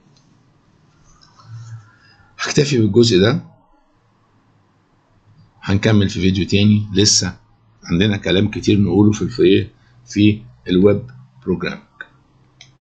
هكتفي بالجزء ده هنكمل في فيديو تاني لسه عندنا كلام كتير نقوله في في في الويب بروجرام